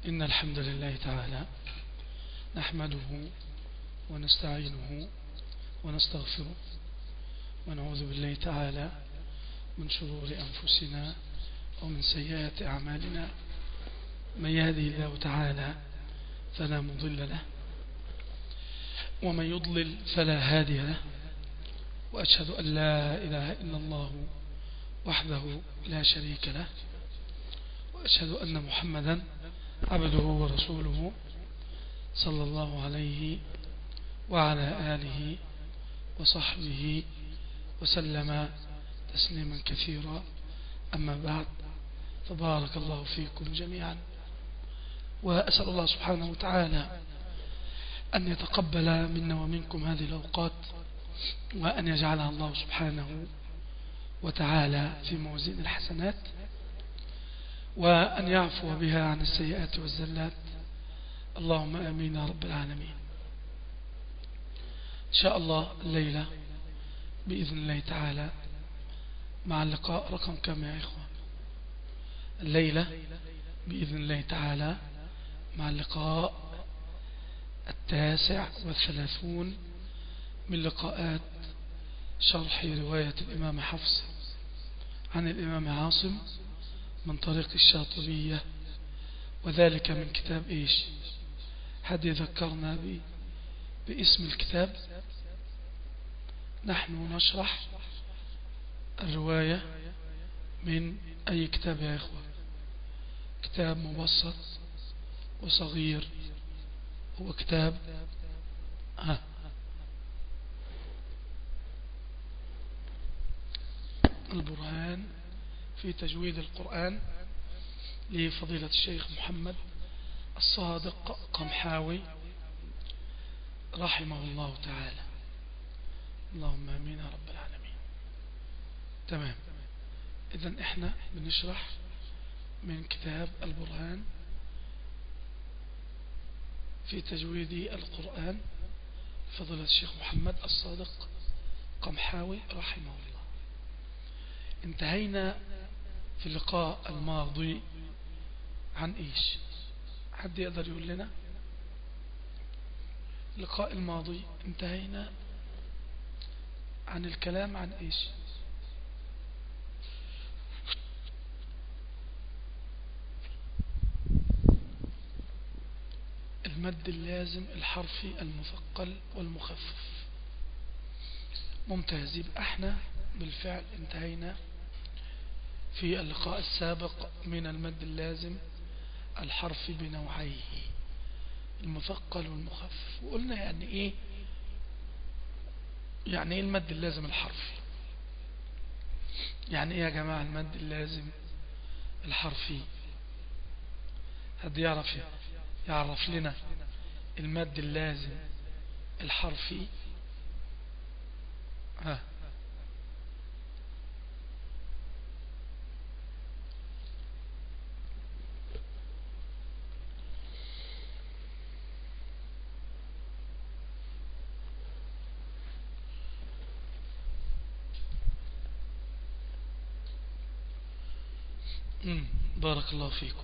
إن الحمد لله تعالى نحمده ونستعينه ونستغفره ونعوذ بالله تعالى من شرور أنفسنا ومن سيئات أعمالنا من يهدي الله تعالى فلا مضل له ومن يضلل فلا هادي له وأشهد أن لا إله إلا الله وحده لا شريك له وأشهد أن محمدا عبده ورسوله صلى الله عليه وعلى آله وصحبه وسلم تسليما كثيرا أما بعد فبارك الله فيكم جميعا وأسأل الله سبحانه وتعالى أن يتقبل منا ومنكم هذه الأوقات وأن يجعلها الله سبحانه وتعالى في موازين الحسنات وأن يعفو بها عن السيئات والزلات اللهم آمين يا رب العالمين إن شاء الله الليلة بإذن الله تعالى مع اللقاء رقم كم يا إخوان الليلة بإذن الله تعالى مع اللقاء التاسع والثلاثون من لقاءات شرح رواية الإمام حفص عن الإمام عاصم من طريق الشاطبية وذلك من كتاب إيش حد يذكرنا ب... باسم الكتاب نحن نشرح الرواية من أي كتاب يا إخوة كتاب مبسط وصغير هو كتاب ها البرهان في تجويد القرآن لفضيلة الشيخ محمد الصادق قمحاوي رحمه الله تعالى اللهم امين يا رب العالمين تمام اذا احنا بنشرح من كتاب البرهان في تجويد القرآن فضيلة الشيخ محمد الصادق قمحاوي رحمه الله انتهينا في اللقاء الماضي عن ايش حد يقدر يقول لنا اللقاء الماضي انتهينا عن الكلام عن ايش المد اللازم الحرفي المثقل والمخفف ممتاز يبقى احنا بالفعل انتهينا في اللقاء السابق من المد اللازم الحرفي بنوعيه المثقل والمخفف وقلنا يعني ايه يعني ايه المد اللازم الحرفي يعني ايه يا جماعة المد اللازم الحرفي حد يعرف يعرف لنا المد اللازم الحرفي ها بارك الله فيكم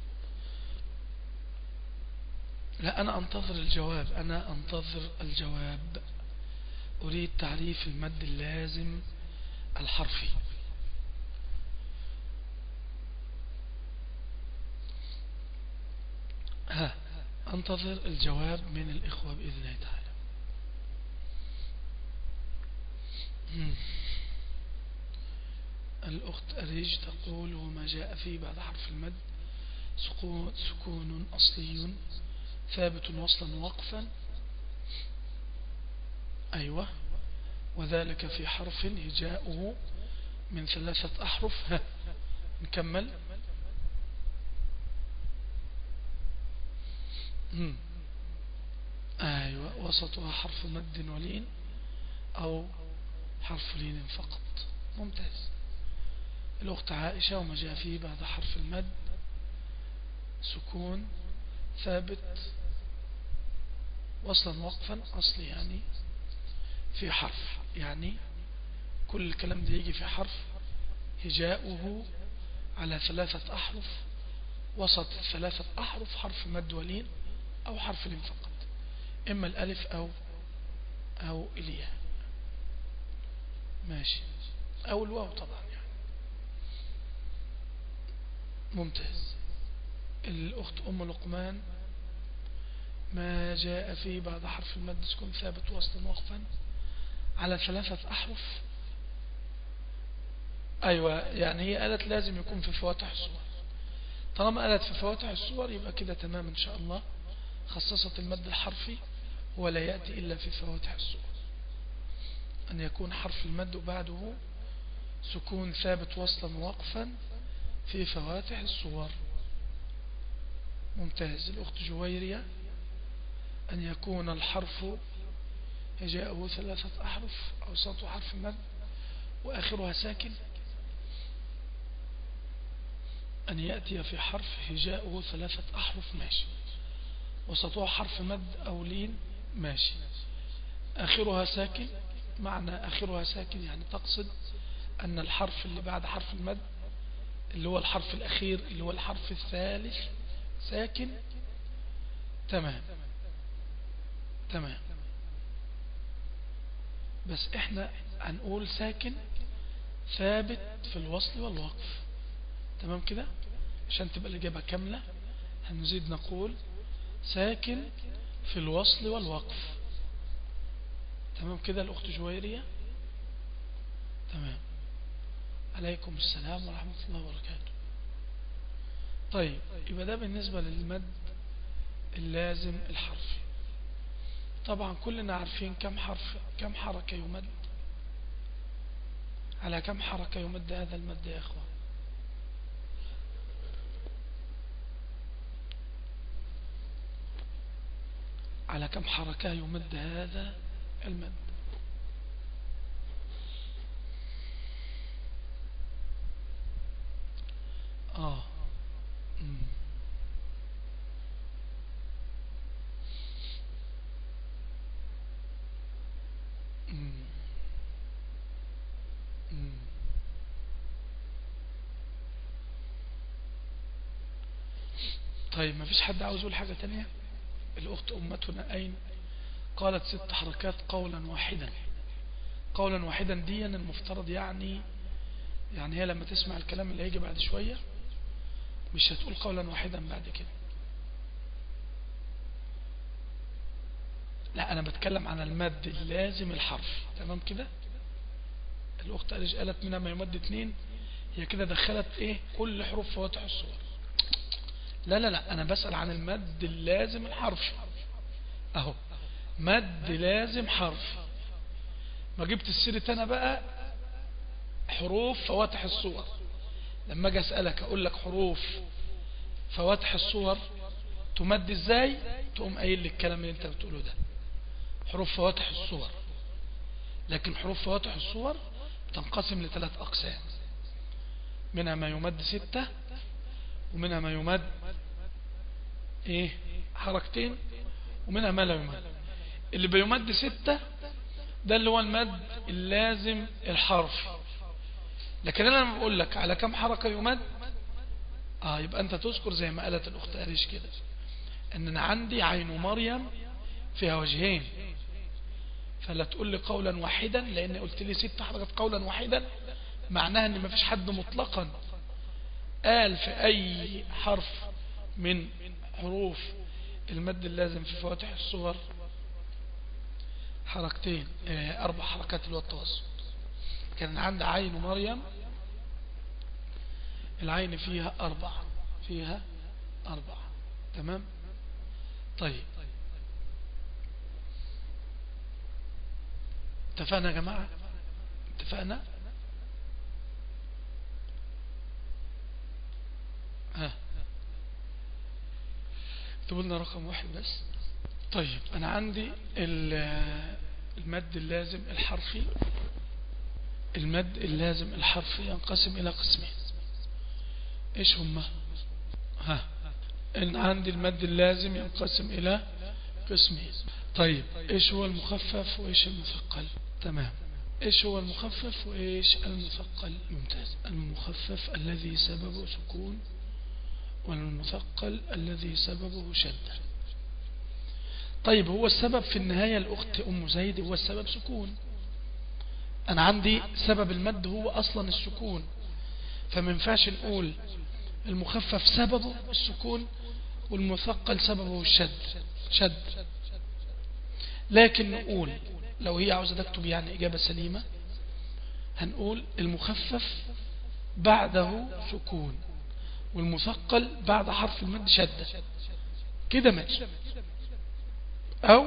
لا أنا أنتظر الجواب أنا أنتظر الجواب أريد تعريف المد اللازم الحرفي ها أنتظر الجواب من الإخوة بإذن الله تعالى الأخت أريج تقول وما جاء فيه بعد حرف المد سكون أصلي ثابت وصلا وقفا أيوة وذلك في حرف هجاؤه من ثلاثة أحرف ها نكمل مم. أيوة وسطها حرف مد ولين أو حرف لين فقط ممتاز الأخت عائشة وما جاء فيه بعد حرف المد سكون ثابت وصلا وقفا أصلي يعني في حرف يعني كل الكلام ده يجي في حرف هجاؤه على ثلاثة أحرف وسط ثلاثة أحرف حرف مد ولين أو حرف لين فقط إما الألف أو أو الياء ماشي أو الواو طبعا يعني ممتاز الأخت أم لقمان ما جاء فيه بعد حرف المد سكون ثابت وصلا وقفا على ثلاثة أحرف أيوة يعني هي قالت لازم يكون في فواتح الصور طالما قالت في فواتح الصور يبقى كده تمام إن شاء الله خصصت المد الحرفي ولا يأتي إلا في فواتح الصور أن يكون حرف المد بعده سكون ثابت وصلا وقفا في فواتح الصور ممتاز الأخت جويرية أن يكون الحرف هجاءه ثلاثة أحرف أوسط حرف مد وآخرها ساكن أن يأتي في حرف هجاءه ثلاثة أحرف ماشي وسطها حرف مد أو لين ماشي آخرها ساكن معنى آخرها ساكن يعني تقصد أن الحرف اللي بعد حرف المد اللي هو الحرف الأخير اللي هو الحرف الثالث ساكن تمام تمام بس احنا هنقول ساكن ثابت في الوصل والوقف تمام كده عشان تبقى الإجابة كاملة هنزيد نقول ساكن في الوصل والوقف تمام كده الأخت جويرية تمام عليكم السلام ورحمة الله وبركاته طيب يبقى ده بالنسبة للمد اللازم الحرفي طبعا كلنا عارفين كم حرف كم حركة يمد على كم حركة يمد هذا المد يا اخوان على كم حركة يمد هذا المد آه مم. مم. مم. طيب ما فيش حد عاوز يقول حاجة تانية الأخت أمتنا أين قالت ست حركات قولا واحدا قولا واحدا ديا المفترض يعني يعني هي لما تسمع الكلام اللي هيجي بعد شوية مش هتقول قولا واحدا بعد كده لا أنا بتكلم عن المد اللازم الحرف تمام كده الأخت قالت قالت منها ما يمد اتنين هي كده دخلت ايه كل حروف فواتح الصور لا لا لا أنا بسأل عن المد اللازم الحرف أهو مد لازم حرف ما جبت السيرة أنا بقى حروف فواتح الصور لما أجي أسألك أقول لك حروف فواتح الصور تمد إزاي تقوم قايل لي الكلام اللي أنت بتقوله ده حروف فواتح الصور لكن حروف فواتح الصور تنقسم لثلاث أقسام منها ما يمد ستة ومنها ما يمد ايه حركتين ومنها ما لا يمد اللي بيمد ستة ده اللي هو المد اللازم الحرف لكن انا لما بقول لك على كم حركة يمد اه يبقى انت تذكر زي ما قالت الاخت اريش كده ان انا عندي عين مريم فيها وجهين فلا تقول لي قولا واحدا لان قلت لي ست حركات قولا واحدا معناها ان مفيش حد مطلقا قال في أي حرف من حروف المد اللازم في فواتح الصور حركتين أربع حركات اللي هو التوسط كان عند عين مريم العين فيها أربعة فيها أربعة تمام طيب اتفقنا يا جماعة اتفقنا ها اكتبوا لنا رقم واحد بس طيب انا عندي المد اللازم الحرفي المد اللازم الحرفي ينقسم الى قسمين ايش هما ها ان عندي المد اللازم ينقسم الى قسمين طيب ايش هو المخفف وايش المثقل تمام ايش هو المخفف وايش المثقل ممتاز المخفف الذي سببه سكون والمثقل الذي سببه شدة طيب هو السبب في النهاية الأخت أم زيد هو السبب سكون أنا عندي سبب المد هو أصلا السكون فما ينفعش نقول المخفف سببه السكون والمثقل سببه الشد شد لكن نقول لو هي عاوزة تكتب يعني إجابة سليمة هنقول المخفف بعده سكون والمثقل بعد حرف المد شدة كده ماشي أو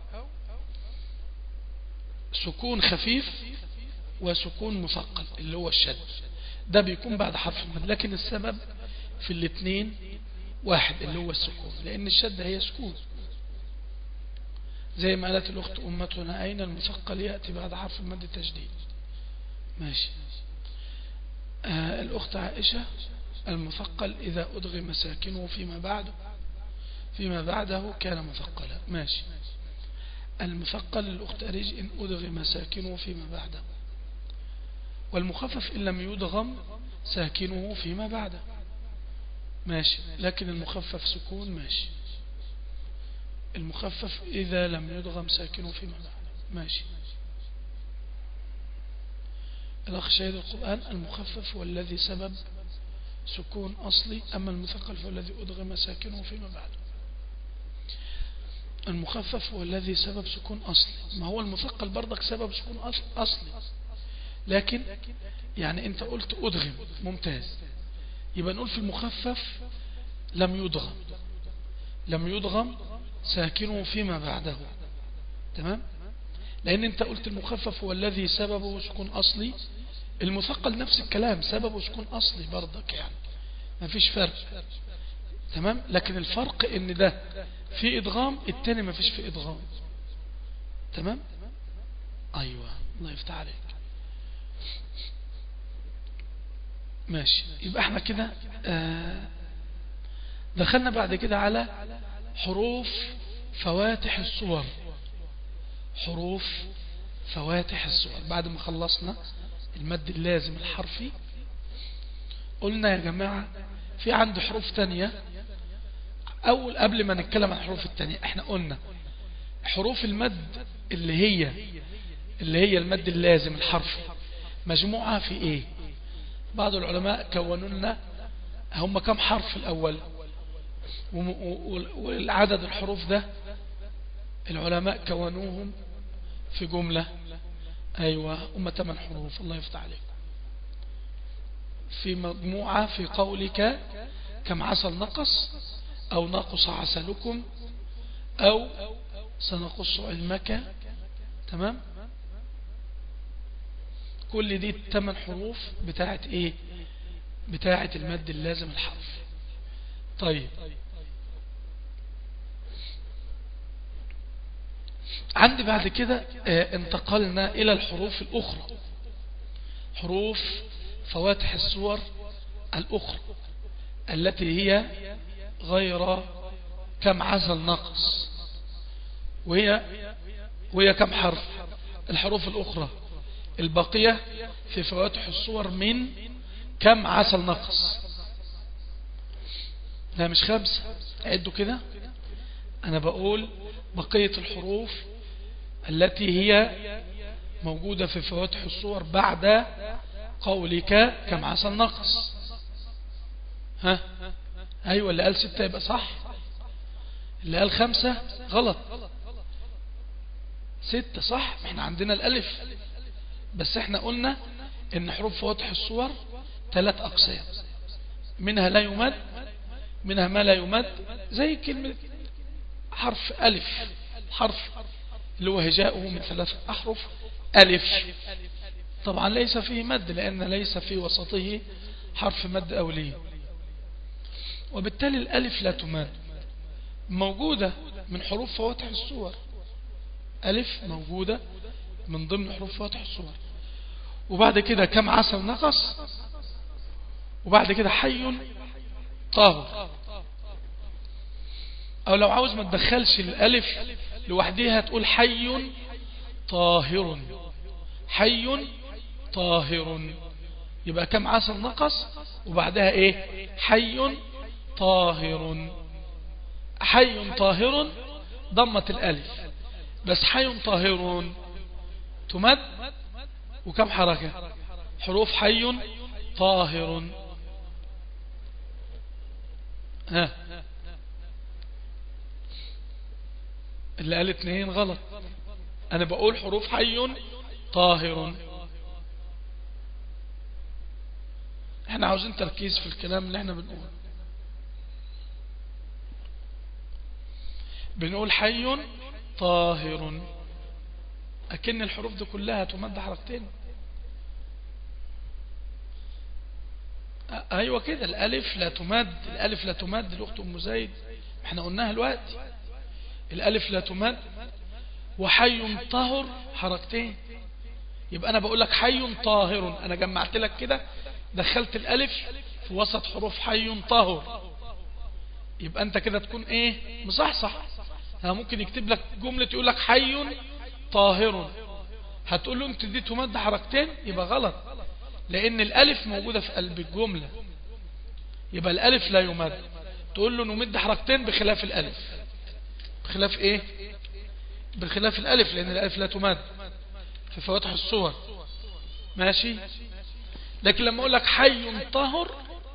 سكون خفيف وسكون مثقل اللي هو الشد ده بيكون بعد حرف المد لكن السبب في الاثنين واحد اللي هو السكون لأن الشد هي سكون زي ما قالت الأخت أمتنا أين المثقل يأتي بعد حرف المد تجديد ماشي آه الأخت عائشة المثقل إذا أدغم ساكنه فيما بعده فيما بعده كان مثقلا ماشي المثقل الأخت أريج إن أدغم ساكنه فيما بعده والمخفف إن لم يدغم ساكنه فيما بعده ماشي لكن المخفف سكون ماشي المخفف إذا لم يدغم ساكنه فيما بعده ماشي الأخ شهد القرآن المخفف والذي سبب سكون أصلي أما المثقل فالذي أدغم ساكنه فيما بعده المخفف هو الذي سبب سكون أصلي ما هو المثقل برضك سبب سكون أصلي لكن يعني أنت قلت أدغم ممتاز يبقى نقول في المخفف لم يدغم لم يدغم ساكنه فيما بعده تمام لأن أنت قلت المخفف هو الذي سببه سكون أصلي المثقل نفس الكلام سببه سكون أصلي برضك يعني ما فيش فرق تمام لكن الفرق ان ده في ادغام التاني ما فيش في ادغام تمام ايوه الله يفتح عليك ماشي يبقى احنا كده آه دخلنا بعد كده على حروف فواتح الصور حروف فواتح الصور بعد ما خلصنا المد اللازم الحرفي قلنا يا جماعة في عنده حروف تانية أول قبل ما نتكلم عن الحروف التانية احنا قلنا حروف المد اللي هي اللي هي المد اللازم الحرفي مجموعة في ايه بعض العلماء كونوا لنا هم كم حرف الأول والعدد الحروف ده العلماء كونوهم في جملة أيوة هم ثمان حروف الله يفتح عليك في مجموعة في قولك كم عسل نقص أو نقص عسلكم أو سنقص علمك تمام كل دي الثمان حروف بتاعت ايه بتاعت المد اللازم الحرف طيب عندي بعد كده اه انتقلنا الى الحروف الاخرى حروف فواتح الصور الاخرى التي هي غير كم عسل نقص وهي وهي كم حرف الحروف الأخرى البقية في فواتح الصور من كم عسل نقص لا مش خمسة عدوا كده أنا بقول بقية الحروف التي هي موجودة في فواتح الصور بعد قولك كم عسل نقص ها أيوة اللي قال ستة يبقى صح اللي قال خمسة غلط ستة صح احنا عندنا الألف بس احنا قلنا ان حروف فواتح الصور ثلاث أقسام منها لا يمد منها ما لا يمد زي كلمة حرف ألف حرف اللي هو هجاؤه من ثلاث أحرف ألف طبعا ليس فيه مد لأن ليس في وسطه حرف مد أولي وبالتالي الألف لا تماد موجودة من حروف فواتح الصور ألف موجودة من ضمن حروف فواتح الصور وبعد كده كم عسل نقص وبعد كده حي طاهر أو لو عاوز ما تدخلش الألف لوحدها تقول حي طاهر حي طاهر يبقى كم عسل نقص وبعدها ايه حي طاهر حي طاهر ضمت الألف بس حي طاهر تمد وكم حركة حروف حي طاهر ها اللي قال اتنين غلط انا بقول حروف حي طاهر احنا عاوزين تركيز في الكلام اللي احنا بنقوله بنقول حي طاهر أكن الحروف دي كلها تمد حركتين أيوة كده الألف لا تمد الألف لا تمد الأخت أم زيد احنا قلناها الوقت الألف لا تمد وحي طاهر حركتين يبقى أنا بقول لك حي طاهر أنا جمعت لك كده دخلت الألف في وسط حروف حي طاهر يبقى أنت كده تكون إيه مصحصح ها ممكن يكتب لك جملة يقول لك حي طاهر هتقول له انت دي تمد حركتين يبقى غلط لان الالف موجودة في قلب الجملة يبقى الالف لا يمد تقول له نمد حركتين بخلاف الالف بخلاف ايه بخلاف الالف لان الالف لا تمد في فواتح الصور ماشي لكن لما اقول لك حي طهر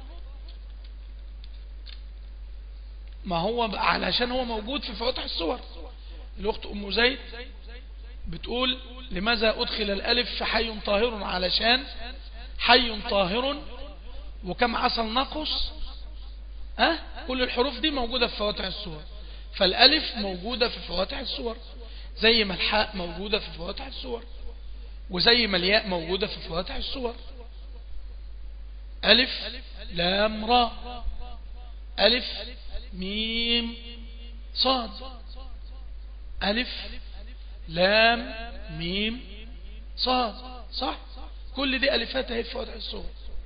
ما هو علشان هو موجود في فواتح الصور الاخت ام زيد بتقول لماذا أدخل الألف في حي طاهر علشان حي طاهر وكم عسل نقص أه؟ كل الحروف دي موجودة في فواتح الصور فالألف موجودة في فواتح الصور زي ما الحاء موجودة في فواتح الصور وزي ما الياء موجودة في فواتح الصور ألف لام را ألف ميم صاد ألف لام ميم صاد صح كل دي ألفات اهي في فواتح الصور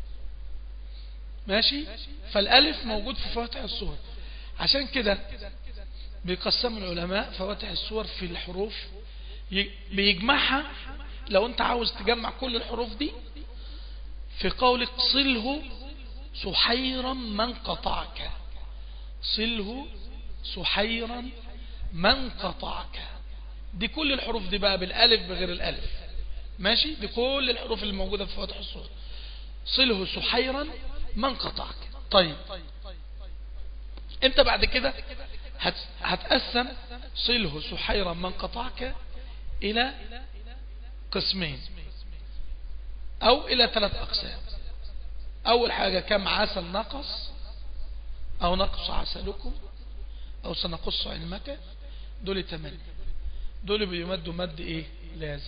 ماشي فالألف موجود في فواتح الصور عشان كده بيقسم العلماء فواتح الصور في الحروف بيجمعها لو انت عاوز تجمع كل الحروف دي في قولك صله سحيرا من قطعك صله سحيرا من قطعك دي كل الحروف دي بقى بالالف بغير الالف ماشي دي كل الحروف اللي موجودة في فواتح الصور صله سحيرا من قطعك طيب انت بعد كده هت هتقسم صله سحيرا من قطعك الى قسمين او الى ثلاث اقسام اول حاجة كم عسل نقص او نقص عسلكم او سنقص علمك دول ثمانية دول بيمدوا مد ايه لازم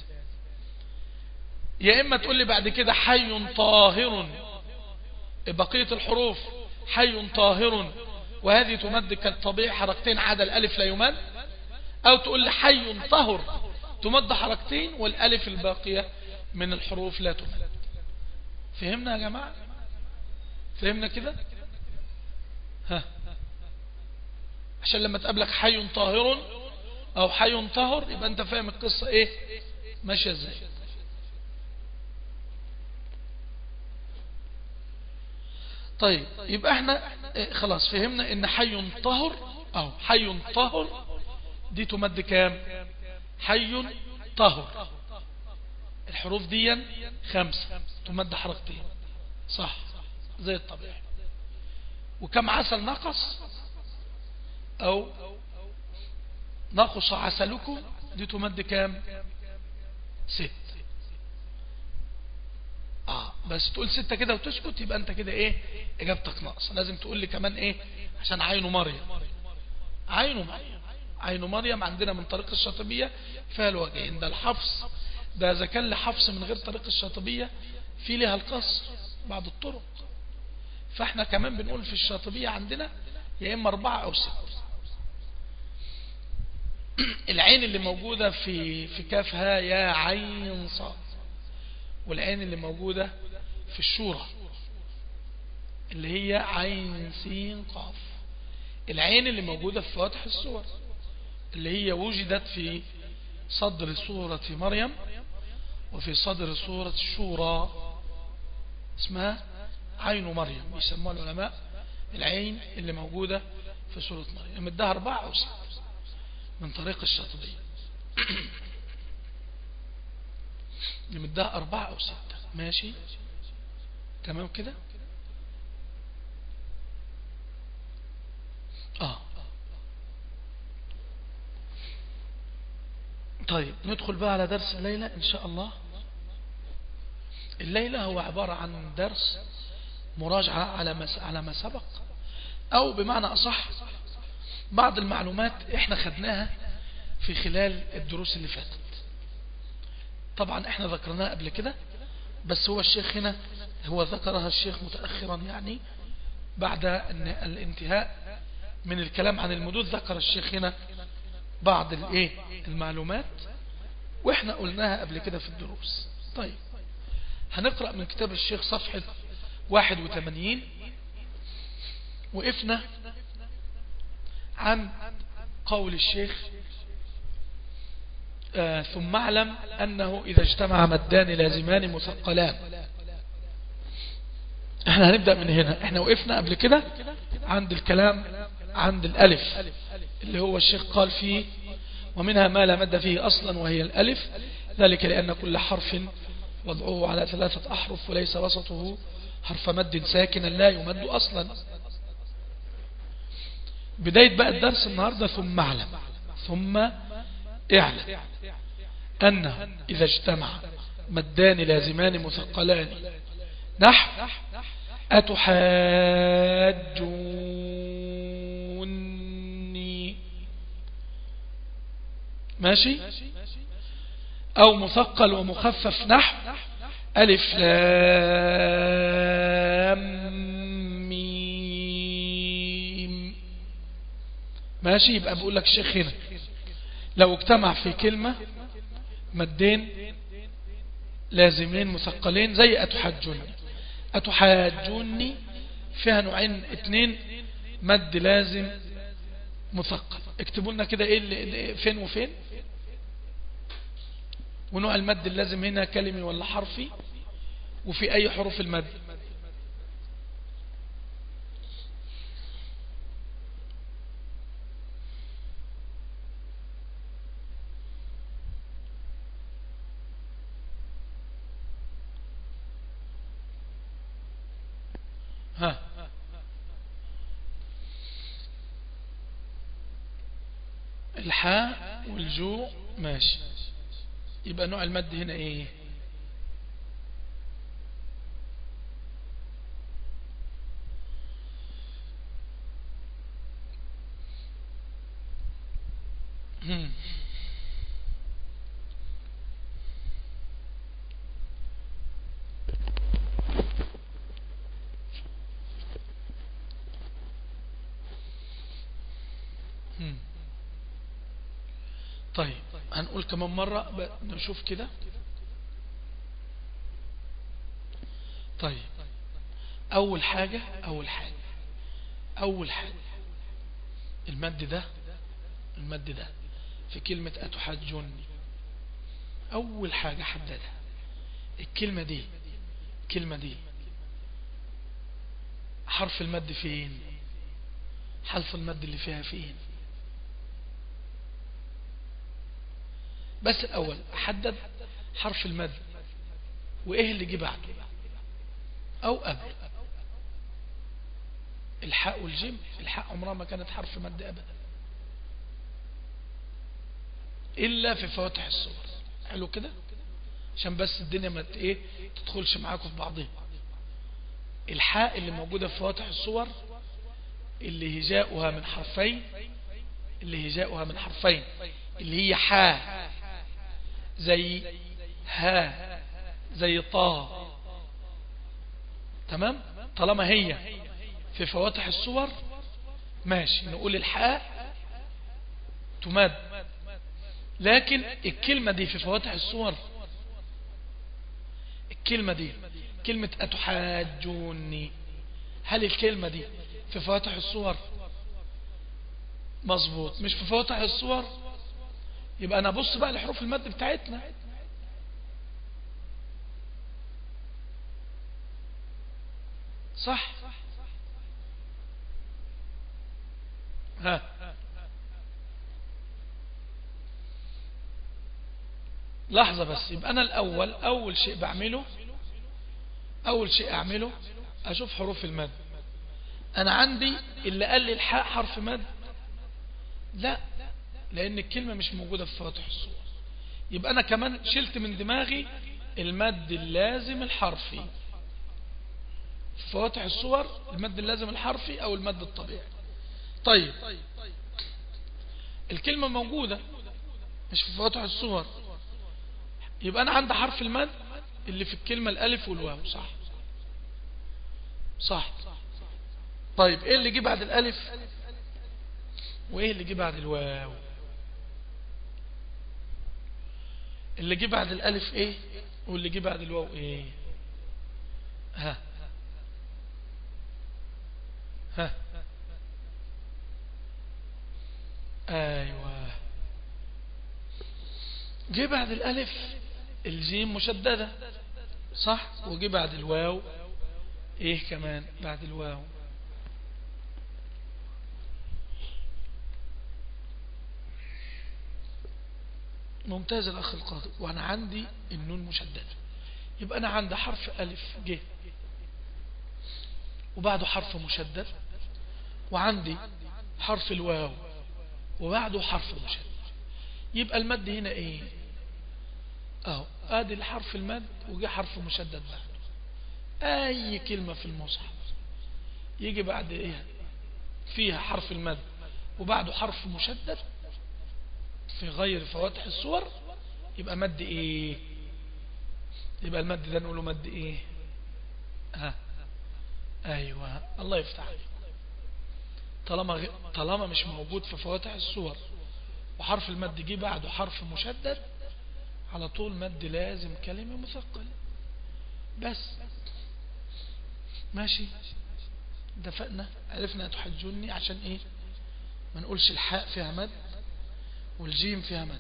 يا اما تقول لي بعد كده حي طاهر بقية الحروف حي طاهر وهذه تمد كالطبيعي حركتين عدا الالف لا يمد او تقول لي حي طهر تمد حركتين والالف الباقية من الحروف لا تمد فهمنا يا جماعة فهمنا كده ها عشان لما تقابلك حي طاهر او حي طهر يبقى انت فاهم القصة ايه ماشية ازاي طيب يبقى احنا اه خلاص فهمنا ان حي طهر او حي طهر دي تمد كام حي طهر الحروف دي خمسة تمد حركتين صح زي الطبيعي وكم عسل نقص او نقص عسلكم دي تمد كام ست اه بس تقول ستة كده وتسكت يبقى انت كده ايه اجابتك ناقصة لازم تقول لي كمان ايه عشان عينه مريم عينه مريم عينه مريم عندنا من طريق الشاطبية فيها الوجهين ده الحفص ده اذا كان لحفص من غير طريق الشاطبية في لها القصر بعض الطرق فاحنا كمان بنقول في الشاطبية عندنا يا اما اربعة او ستة العين اللي موجودة في في كافها يا عين صاد والعين اللي موجودة في الشورى اللي هي عين سين قاف العين اللي موجودة في فواتح الصور اللي هي وجدت في صدر سورة مريم وفي صدر سورة الشورى اسمها عين مريم يسموها العلماء العين اللي موجودة في سورة مريم مدها أربعة أو ستة من طريق الشاطبية نمدها أربعة أو ستة ماشي تمام كده آه طيب ندخل بقى على درس الليلة إن شاء الله الليلة هو عبارة عن درس مراجعة على ما على ما سبق أو بمعنى أصح بعض المعلومات إحنا خدناها في خلال الدروس اللي فاتت طبعا إحنا ذكرناها قبل كده بس هو الشيخ هنا هو ذكرها الشيخ متأخرا يعني بعد الانتهاء من الكلام عن المدود ذكر الشيخ هنا بعض الايه المعلومات واحنا قلناها قبل كده في الدروس طيب هنقرأ من كتاب الشيخ صفحة 81 وقفنا عن قول الشيخ آه ثم اعلم أنه إذا اجتمع مدان لازمان مثقلان احنا هنبدأ من هنا احنا وقفنا قبل كده عند الكلام عند الألف اللي هو الشيخ قال فيه ومنها ما لا مد فيه أصلا وهي الألف ذلك لأن كل حرف وضعه على ثلاثة أحرف وليس وسطه حرف مد ساكنا لا يمد أصلا بداية بقى الدرس النهاردة ثم اعلم ثم اعلم أنه إذا اجتمع مدان لازمان مثقلان نحو أتحاجوني ماشي أو مثقل ومخفف نحو ألف لام ميم ماشي يبقى بقول لك الشيخ هنا لو اجتمع في كلمة مدين لازمين مثقلين زي أتحجوني أتحاجوني فيها نوعين اتنين مد لازم مثقل اكتبوا لنا كده ايه اللي فين وفين ونوع المد اللازم هنا كلمي ولا حرفي وفي اي حروف المد ها الحاء والجوع ماشي يبقى نوع المد هنا ايه هم. هم. طيب هنقول كمان مرة نشوف كده طيب أول حاجة أول حاجة أول حاجة المد ده المد ده في كلمة أتحجني أول حاجة حددها الكلمة دي الكلمة دي حرف المد فين حرف المد اللي فيها فين بس الأول أحدد حرف المد وإيه اللي جه بعده أو قبل الحاء والجيم الحاء عمرها ما كانت حرف مد أبدا إلا في فواتح الصور حلو كده عشان بس الدنيا ما ايه تدخلش معاكم في بعضها الحاء اللي موجودة في فواتح الصور اللي هجاؤها من حرفين اللي هجاؤها من حرفين اللي هي حاء زي ها زي طا تمام طالما هي في فواتح الصور ماشي نقول الحاء تمد لكن الكلمة دي في فواتح الصور الكلمة دي كلمة أتحاجوني هل الكلمة دي في فواتح الصور مظبوط مش في فواتح الصور يبقى أنا بص بقى لحروف المد بتاعتنا صح ها لحظة بس يبقى أنا الأول أول شيء بعمله أول شيء أعمله أشوف حروف المد أنا عندي اللي قال لي الحاء حرف مد لا لأن الكلمة مش موجودة في فواتح الصور يبقى أنا كمان شلت من دماغي المد اللازم الحرفي في فواتح الصور المد اللازم الحرفي أو المد الطبيعي طيب الكلمة موجودة مش في فواتح الصور يبقى أنا عندي حرف المد اللي في الكلمة الألف والواو صح صح طيب ايه اللي جه بعد الألف وايه اللي جه بعد الواو اللي جه بعد الألف ايه واللي جه بعد الواو ايه ها ها ايوه جه بعد الألف الجيم مشددة صح وجه بعد الواو ايه كمان بعد الواو ممتاز الأخ القاضي وأنا عندي النون مشددة يبقى أنا عندي حرف ألف جه وبعده حرف مشدد وعندي حرف الواو وبعده حرف مشدد يبقى المد هنا ايه اهو ادي الحرف المد وجه حرف مشدد بعده اي كلمة في المصحف يجي بعد ايه فيها حرف المد وبعده حرف مشدد في غير فواتح الصور يبقى مد ايه يبقى المد ده نقوله مد ايه ها ايوه الله يفتح عليك طالما غ... طالما مش موجود في فواتح الصور وحرف المد جه بعده حرف مشدد على طول مد لازم كلمة مثقلة بس ماشي دفقنا عرفنا تحجوني عشان ايه ما نقولش الحاء فيها مد والجيم فيها مد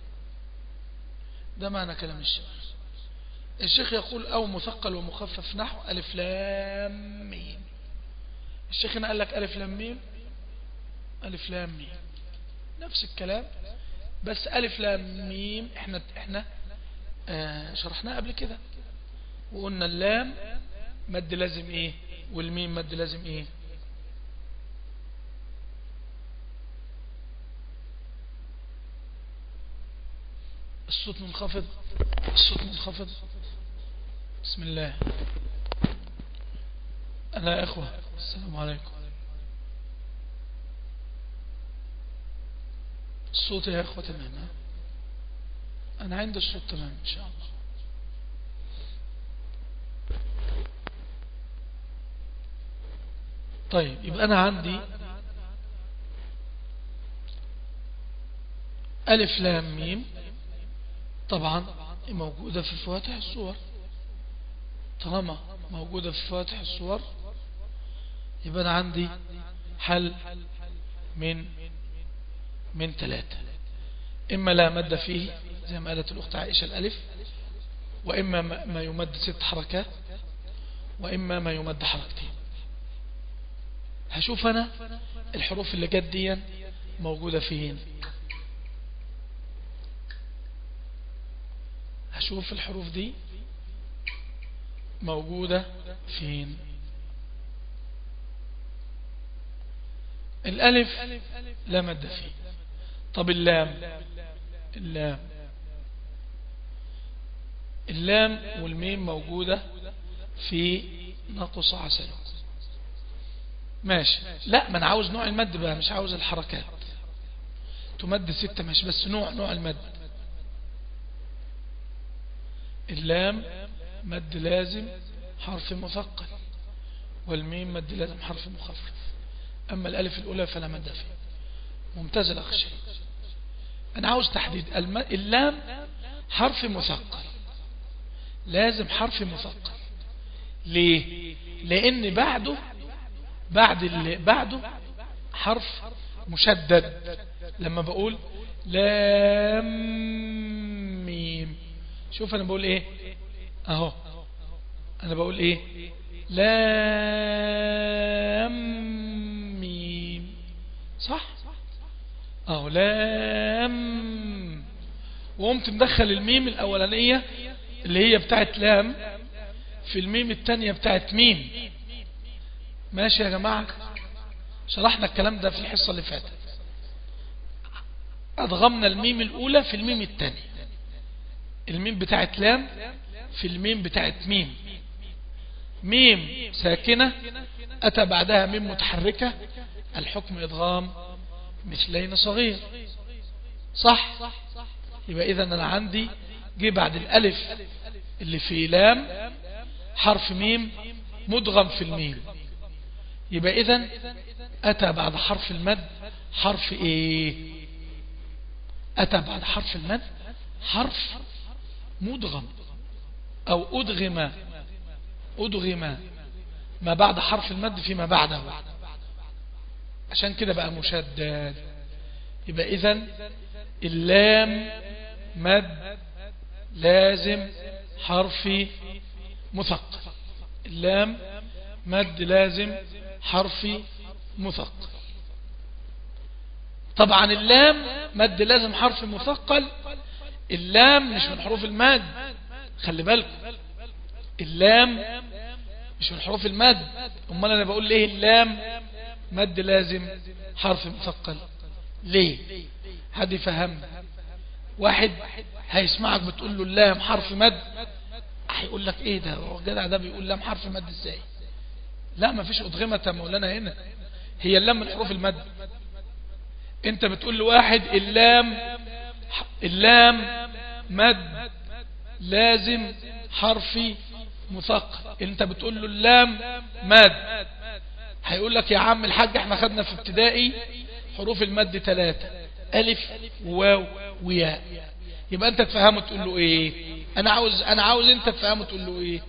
ده معنى كلام الشيخ الشيخ يقول او مثقل ومخفف نحو الف لام ميم الشيخ هنا قال لك الف لام ميم الف لام ميم نفس الكلام بس ألف لام ميم احنا احنا آه شرحناه قبل كده وقلنا اللام مد لازم ايه والميم مد لازم ايه الصوت منخفض الصوت منخفض بسم الله أنا يا إخوة السلام عليكم الصوت يا إخوة تمام ها؟ أنا عندي الصوت تمام إن شاء الله طيب يبقى أنا عندي ألف لام ميم طبعا موجودة في فواتح الصور طالما موجودة في فواتح الصور يبقى أنا عندي حل من من ثلاثة إما لا مد فيه زي ما قالت الأخت عائشة الألف وإما ما يمد ست حركات وإما ما يمد حركتين هشوف أنا الحروف اللي جت دي موجودة فين هشوف الحروف دي موجودة فين الألف لا مد فيه طب اللام اللام اللام والميم موجودة في نقص عسل ماشي لا ما انا عاوز نوع المد بقى مش عاوز الحركات تمد ستة ماشي بس نوع نوع المد اللام مد لازم حرف مثقل والميم مد لازم حرف مخفف أما الألف الأولى فلا مد فيه ممتاز الأخ الشيء أنا عاوز تحديد الم... اللام حرف مثقل لازم حرف مثقل ليه لأن بعده بعد اللي بعده حرف مشدد لما بقول لام ميم شوف أنا بقول إيه أهو أنا بقول إيه لام صح اهو لام وقمت مدخل الميم الاولانية اللي هي بتاعت لام في الميم التانية بتاعت ميم ماشي يا جماعة شرحنا الكلام ده في الحصة اللي فاتت أضغمنا الميم الأولى في الميم الثانية الميم بتاعت لام في الميم بتاعت ميم ميم ساكنة أتى بعدها ميم متحركة الحكم إضغام مثلين صغير صح يبقى إذا أنا عندي جه بعد الألف اللي في لام حرف ميم مدغم في الميم يبقى إذا أتى بعد حرف المد حرف إيه أتى بعد حرف المد حرف مدغم أو أدغم أدغم ما بعد حرف المد فيما بعده عشان كده بقى مشدد يبقى إذا اللام مد لازم حرفي مثقل اللام مد لازم حرفي مثقل طبعا اللام مد لازم حرف مثقل اللام مش من حروف المد خلي بالكم اللام مش من حروف المد امال انا بقول ليه اللام مد لازم حرف مثقل ليه حد يفهم واحد هيسمعك بتقول له اللام حرف مد هيقول لك ايه ده هو الجدع ده بيقول لام حرف مد ازاي لا ما فيش أضغمة يا مولانا هنا هي اللام من حروف المد انت بتقول لواحد اللام اللام مد لازم حرفي مثقل انت بتقول له اللام مد هيقول لك يا عم الحاج احنا خدنا في ابتدائي حروف المد ثلاثة ألف وواو وياء يبقى انت تفهمه تقول له ايه انا عاوز انا عاوز انت تفهمه تقول له ايه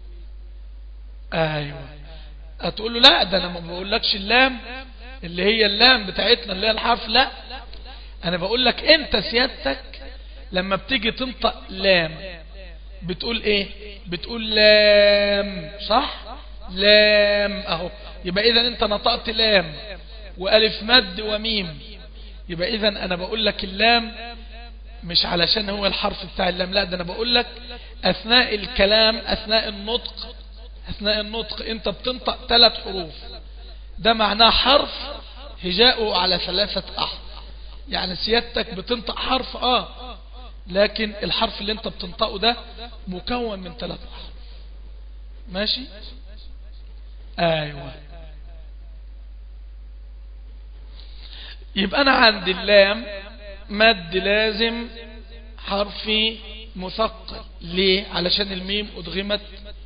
ايوه هتقول له لا ده انا ما بقولكش اللام اللي هي اللام بتاعتنا اللي هي الحرف لا انا بقول لك انت سيادتك لما بتيجي تنطق لام بتقول ايه بتقول لام صح لام اهو يبقى اذا انت نطقت لام والف مد وميم يبقى اذا انا بقول لك اللام مش علشان هو الحرف بتاع اللام لا ده انا بقول لك اثناء الكلام اثناء النطق اثناء النطق انت بتنطق ثلاث حروف ده معناه حرف هجاؤه على ثلاثة احرف يعني سيادتك بتنطق حرف اه لكن الحرف اللي انت بتنطقه ده مكون من ثلاث احرف ماشي ايوه يبقى انا عندي اللام مد لازم حرفي مثقل ليه علشان الميم ادغمت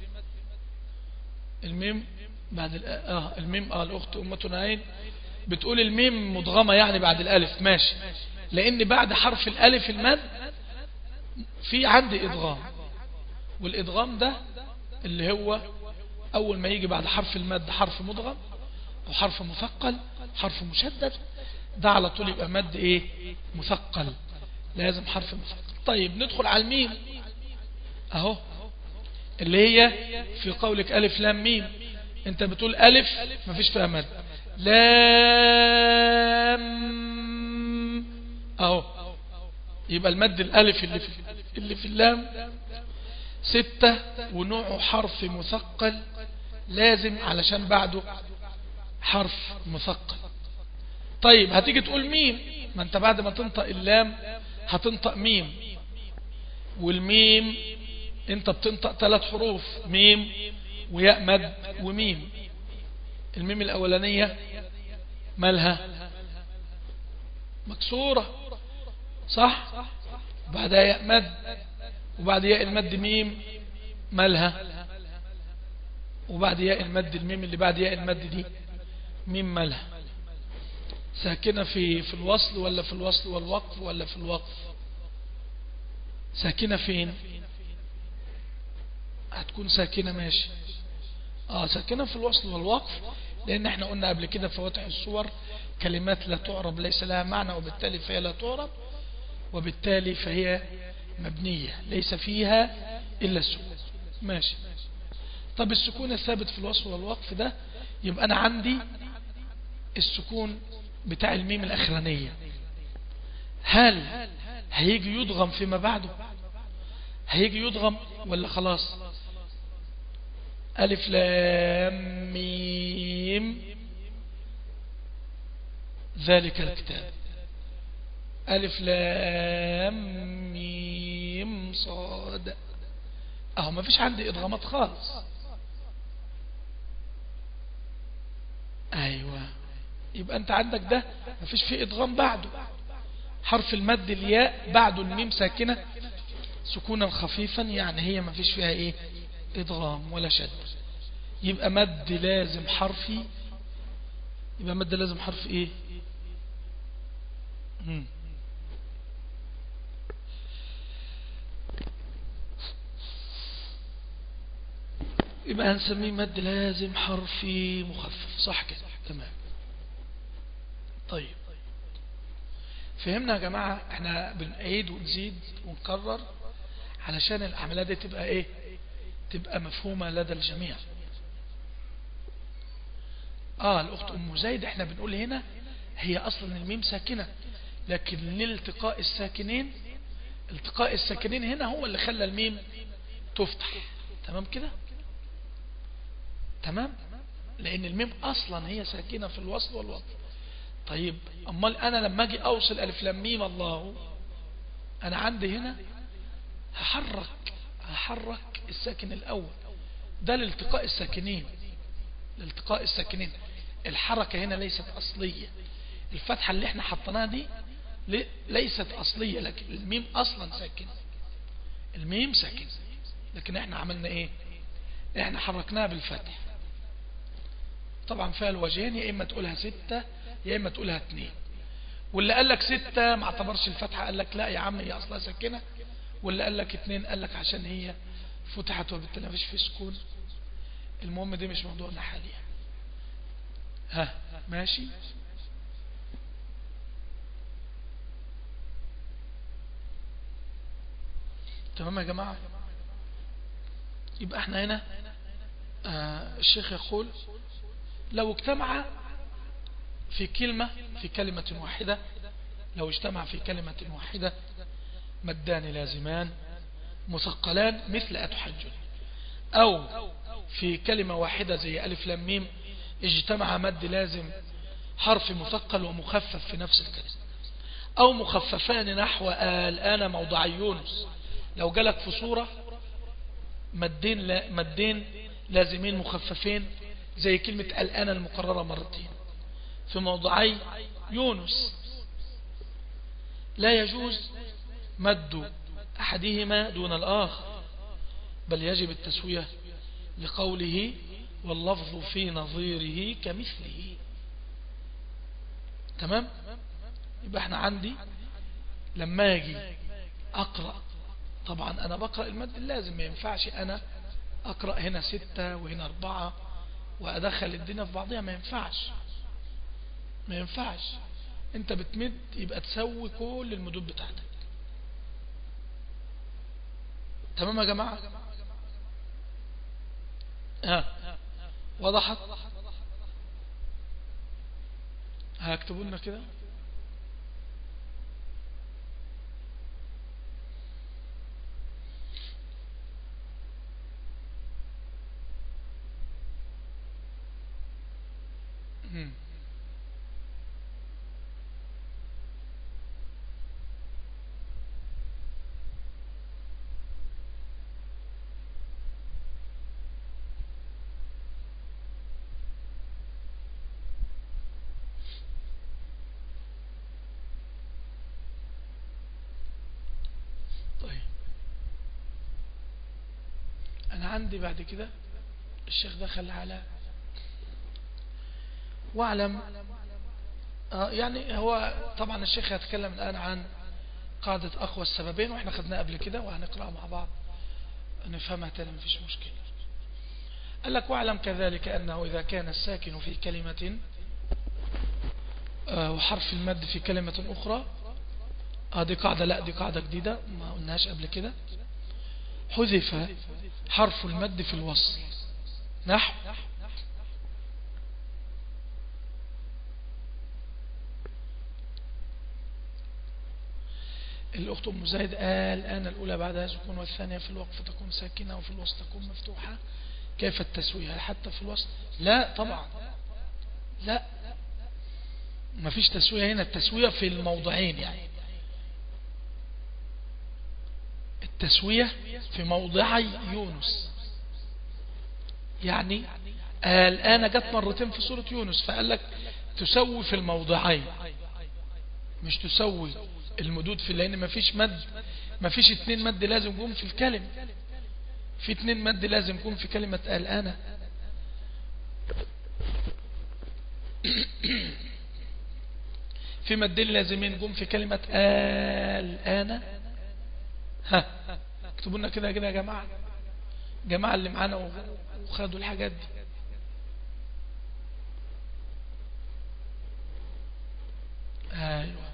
الميم بعد ال... اه الميم اه الاخت امتنا عين بتقول الميم مدغمه يعني بعد الالف ماشي لان بعد حرف الالف المد في عندي ادغام والادغام ده اللي هو اول ما يجي بعد حرف المد حرف مدغم او حرف مثقل حرف مشدد ده على طول يبقى مد ايه مثقل لازم حرف مثقل طيب ندخل على الميم اهو اللي هي في قولك ألف لام ميم انت بتقول ألف مفيش فيها مد لام اهو يبقى المد الألف اللي في, اللي في اللام ستة ونوعه حرف مثقل لازم علشان بعده حرف مثقل طيب هتيجي تقول ميم ما انت بعد ما تنطق اللام هتنطق ميم والميم انت بتنطق ثلاث حروف ميم وياء مد وميم الميم الاولانية مالها مكسورة صح بعدها ياء مد وبعد ياء المد ميم مالها وبعد ياء المد الميم اللي بعد ياء المد دي ميم مالها ساكنة في في الوصل ولا في الوصل والوقف ولا في الوقف ساكنة فين هتكون ساكنة ماشي اه ساكنة في الوصل والوقف لان احنا قلنا قبل كده فواتح الصور كلمات لا تعرب ليس لها معنى وبالتالي فهي لا تعرب وبالتالي فهي مبنية ليس فيها إلا السكون ماشي طب السكون الثابت في الوصل والوقف ده يبقى أنا عندي السكون بتاع الميم الأخرانية هل هيجي يضغم فيما بعده هيجي يضغم ولا خلاص ألف لام ميم ذلك الكتاب ألف لام ميم صاد أهو ما فيش عندي إضغامات خالص أيوة يبقى أنت عندك ده ما فيش فيه إضغام بعده حرف المد الياء بعده الميم ساكنة سكونا خفيفا يعني هي ما فيش فيها إيه إضغام ولا شد يبقى مد لازم حرفي يبقى مد لازم حرف إيه مم. يبقى هنسميه مد لازم حرفي مخفف صح كده تمام طيب فهمنا يا جماعة احنا بنعيد ونزيد ونكرر علشان العملية دي تبقى ايه تبقى مفهومة لدى الجميع اه الاخت ام زيد احنا بنقول هنا هي اصلا الميم ساكنة لكن لالتقاء الساكنين التقاء الساكنين هنا هو اللي خلى الميم تفتح تمام كده تمام لان الميم اصلا هي ساكنة في الوصل والوصل طيب امال انا لما اجي اوصل الف لام ميم الله انا عندي هنا هحرك هحرك الساكن الاول ده لالتقاء الساكنين لالتقاء الساكنين الحركة هنا ليست اصلية الفتحة اللي احنا حطيناها دي ليست اصلية لكن الميم اصلا ساكن الميم ساكن لكن احنا عملنا ايه احنا حركناها بالفتح طبعا فيها الوجهين يا اما تقولها ستة يا اما تقولها اتنين واللي قال لك ستة ما اعتبرش الفتحة قال لك لا يا عم هي اصلها ساكنة واللي قال لك اتنين قال لك عشان هي فتحت وبالتالي مفيش في سكون المهم دي مش موضوعنا حاليا ها ماشي تمام يا جماعة يبقى احنا هنا آه الشيخ يقول لو اجتمع في كلمة في كلمة واحدة لو اجتمع في كلمة واحدة مدان لازمان مثقلان مثل أتحجل أو في كلمة واحدة زي ألف لام ميم اجتمع مد لازم حرف مثقل ومخفف في نفس الكلمة أو مخففان نحو الآن موضع يونس لو جالك في صورة مدين, لا مدين لازمين مخففين زي كلمة الآن المقررة مرتين في موضعي يونس لا يجوز مد أحدهما دون الآخر بل يجب التسوية لقوله واللفظ في نظيره كمثله تمام يبقى احنا عندي لما اجي اقرأ طبعا انا بقرأ المد اللازم ما ينفعش انا اقرأ هنا ستة وهنا اربعة وادخل الدنيا في بعضها ما ينفعش ما ينفعش انت بتمد يبقى تسوي كل المدود بتاعتك تمام يا جماعة ها وضحت هكتبوا لنا كده مم. طيب انا عندي بعد كده الشيخ دخل على واعلم آه يعني هو طبعا الشيخ هيتكلم الآن عن قاعدة أقوى السببين وإحنا خدناها قبل كده وهنقرأها مع بعض نفهمها تاني مفيش مشكلة قال لك واعلم كذلك أنه إذا كان الساكن في كلمة آه وحرف المد في كلمة أخرى آه دي قاعدة لا دي قاعدة جديدة ما قلناهاش قبل كده حذف حرف المد في الوصل نحو الأخت أم زايد قال أنا الأولى بعدها سكون والثانية في الوقف تكون ساكنة وفي الوسط تكون مفتوحة كيف التسوية حتى في الوسط لا طبعا لا ما فيش تسوية هنا التسوية في الموضعين يعني التسوية في موضعي يونس يعني الآن جت مرتين في سورة يونس فقال لك تسوي في الموضعين مش تسوي المدود في لأن ما فيش مد ما فيش اتنين مد لازم يكون في الكلمة في اتنين مد لازم يكون في كلمة الآن في مدين لازمين يكون في كلمة الآن ها اكتبوا لنا كده كده يا جماعة جماعة اللي معانا وخدوا الحاجات دي ايوه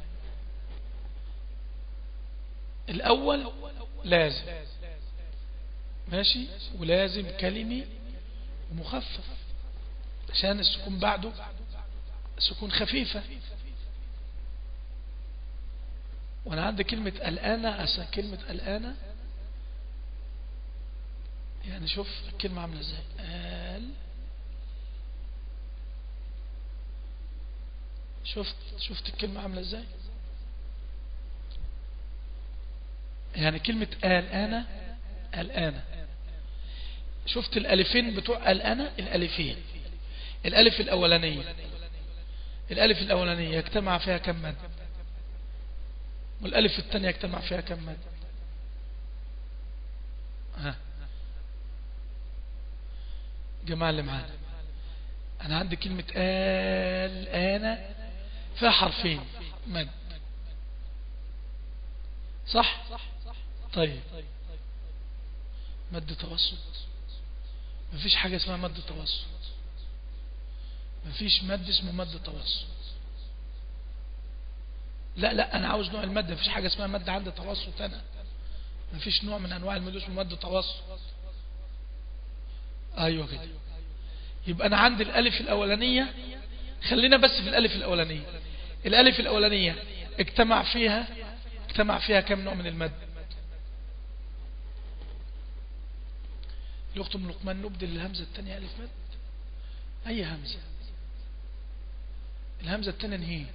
الاول لازم ماشي ولازم كلمي ومخفف عشان السكون بعده سكون خفيفة وانا عندي كلمة الآن أسا كلمة الآن يعني شوف الكلمة عاملة ازاي آل شفت شفت الكلمة عاملة ازاي يعني كلمة الآن الآن شفت الألفين بتوع الآن الألفين الألف الأولانية الألف الأولانية يجتمع فيها كم مد والألف الثانية يجتمع فيها كم مد ها جماعة اللي معانا أنا عندي كلمة الآن فيها حرفين مد صح طيب مد توسط مفيش حاجة اسمها مد توسط مفيش مد اسمه مد توسط لا لا انا عاوز نوع المد مفيش حاجة اسمها مد عند توسط انا مفيش نوع من انواع المد اسمه مد توسط ايوه كده يبقى انا عندي الالف الاولانية خلينا بس في الالف الاولانية الالف الاولانية اجتمع فيها اجتمع فيها كم نوع من المد الأخت من لقمان نبدل الهمزة الثانية ألف مد أي همزة الهمزة الثانية نهي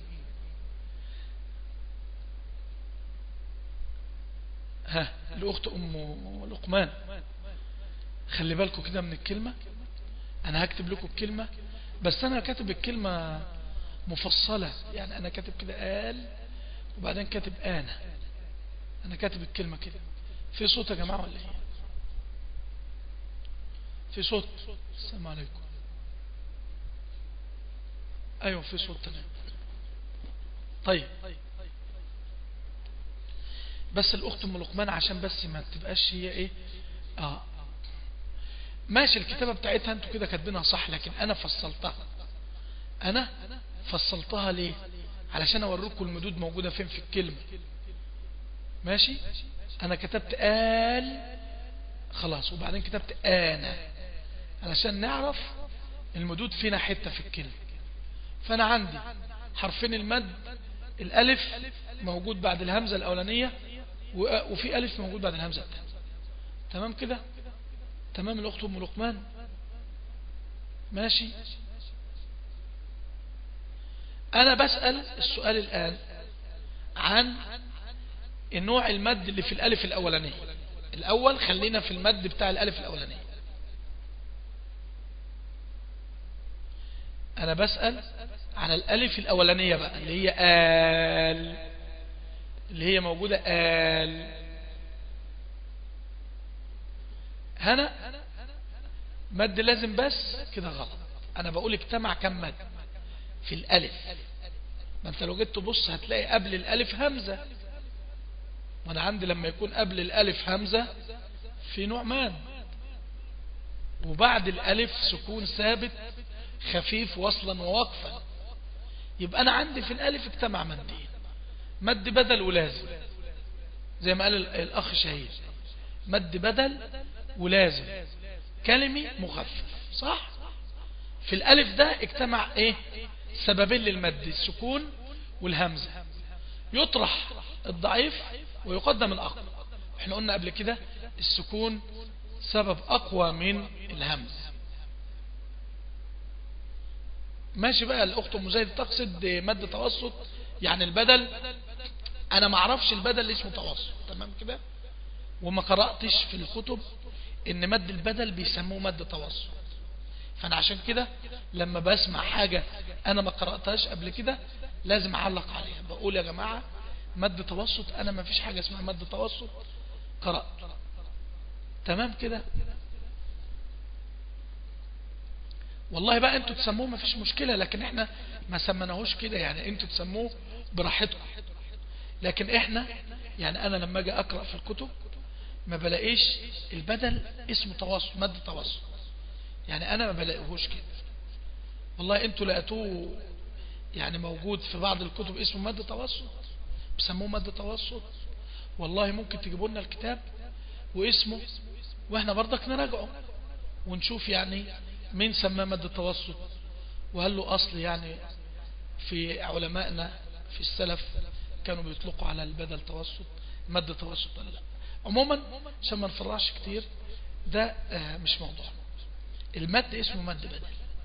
ها الأخت أم لقمان خلي بالكم كده من الكلمة أنا هكتب لكم الكلمة بس أنا كاتب الكلمة مفصلة يعني أنا كاتب كده قال وبعدين كاتب أنا أنا كاتب الكلمة كده في صوت يا جماعة ولا إيه في صوت السلام عليكم أيوة في صوت تمام طيب بس الأخت أم لقمان عشان بس ما تبقاش هي إيه آه ماشي الكتابة بتاعتها انتوا كده كاتبينها صح لكن أنا فصلتها أنا فصلتها ليه علشان أوريكم المدود موجودة فين في الكلمة ماشي أنا كتبت آل خلاص وبعدين كتبت آنا علشان نعرف المدود فينا حتة في الكلمة فأنا عندي حرفين المد الألف موجود بعد الهمزة الأولانية وفي ألف موجود بعد الهمزة الثانية تمام كده تمام الأخت أم لقمان ماشي أنا بسأل السؤال الآن عن النوع المد اللي في الألف الأولانية الأول خلينا في المد بتاع الألف الأولانية أنا بسأل على الألف الأولانية بقى اللي هي آل اللي هي موجودة آل هنا مد لازم بس كده غلط أنا بقول اجتمع كم مد في الألف ما أنت لو جيت تبص هتلاقي قبل الألف همزة وانا عندي لما يكون قبل الالف همزة في نوعمان وبعد الالف سكون ثابت خفيف وصلا ووقفا يبقى انا عندي في الالف اجتمع مدين مد بدل ولازم زي ما قال الاخ شهيد مد بدل ولازم كلمي مخفف صح في الالف ده اجتمع ايه سببين للمد السكون والهمزة يطرح الضعيف ويقدم الأقوى احنا قلنا قبل كده السكون سبب أقوى من الهمز ماشي بقى الأخت أم زيد تقصد مد توسط يعني البدل أنا ما اعرفش البدل اللي اسمه توسط تمام كده وما قرأتش في الكتب ان مد البدل بيسموه مد توسط فانا عشان كده لما بسمع حاجة انا ما قرأتهاش قبل كده لازم اعلق عليها بقول يا جماعة مد توسط انا ما فيش حاجة اسمها مد توسط قرأت تمام كده والله بقى انتوا تسموه ما فيش مشكلة لكن احنا ما سمناهوش كده يعني انتوا تسموه براحتكم لكن احنا يعني انا لما اجي اقرأ في الكتب ما بلاقيش البدل اسمه توسط مد توسط يعني انا ما بلاقيهوش كده والله انتوا لقيتوه يعني موجود في بعض الكتب اسمه مد توسط بيسموه مد توسط والله ممكن تجيبوا لنا الكتاب واسمه واحنا برضك نراجعه ونشوف يعني مين سماه مد توسط وهل له اصل يعني في علمائنا في السلف كانوا بيطلقوا على البدل توسط مد توسط ولا لا عموما عشان ما نفرعش كتير ده آه مش موضوع المد اسمه مد بدل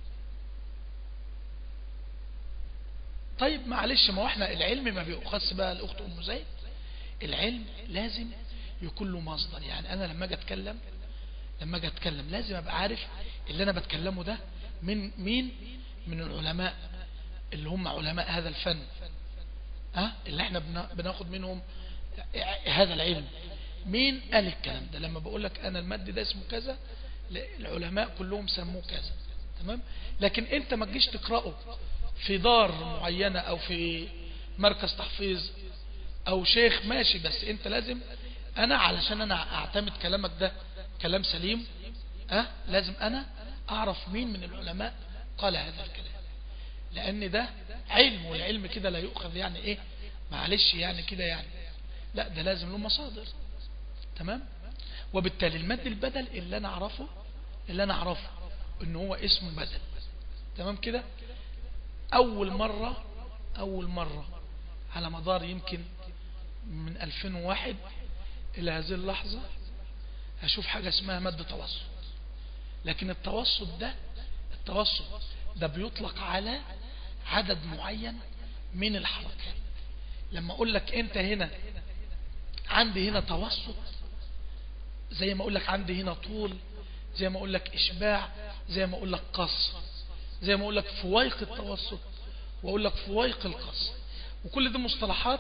طيب معلش ما احنا العلم ما بيؤخذ بقى الاخت ام زيد العلم لازم يكون له مصدر يعني انا لما اجي اتكلم لما اجي اتكلم لازم ابقى عارف اللي انا بتكلمه ده من مين من العلماء اللي هم علماء هذا الفن ها اللي احنا بناخد منهم هذا العلم مين قال الكلام ده لما بقول لك انا المد ده اسمه كذا العلماء كلهم سموه كذا تمام لكن انت ما تجيش تقرأه في دار معينة او في مركز تحفيظ او شيخ ماشي بس انت لازم انا علشان انا اعتمد كلامك ده كلام سليم أه؟ لازم انا اعرف مين من العلماء قال هذا الكلام لان ده علم والعلم كده لا يؤخذ يعني ايه معلش يعني كده يعني لا ده لازم له مصادر تمام وبالتالي المد البدل اللي انا اعرفه اللي انا اعرفه ان هو اسمه بدل تمام كده اول مرة اول مرة على مدار يمكن من 2001 الى هذه اللحظة هشوف حاجة اسمها مد توسط لكن التوسط ده التوسط ده بيطلق على عدد معين من الحركات لما اقول لك انت هنا عندي هنا توسط زي ما اقول لك عندي هنا طول زي ما اقول لك اشباع زي ما اقول لك قصر زي ما اقول لك فويق التوسط واقول لك فويق القصر وكل دي مصطلحات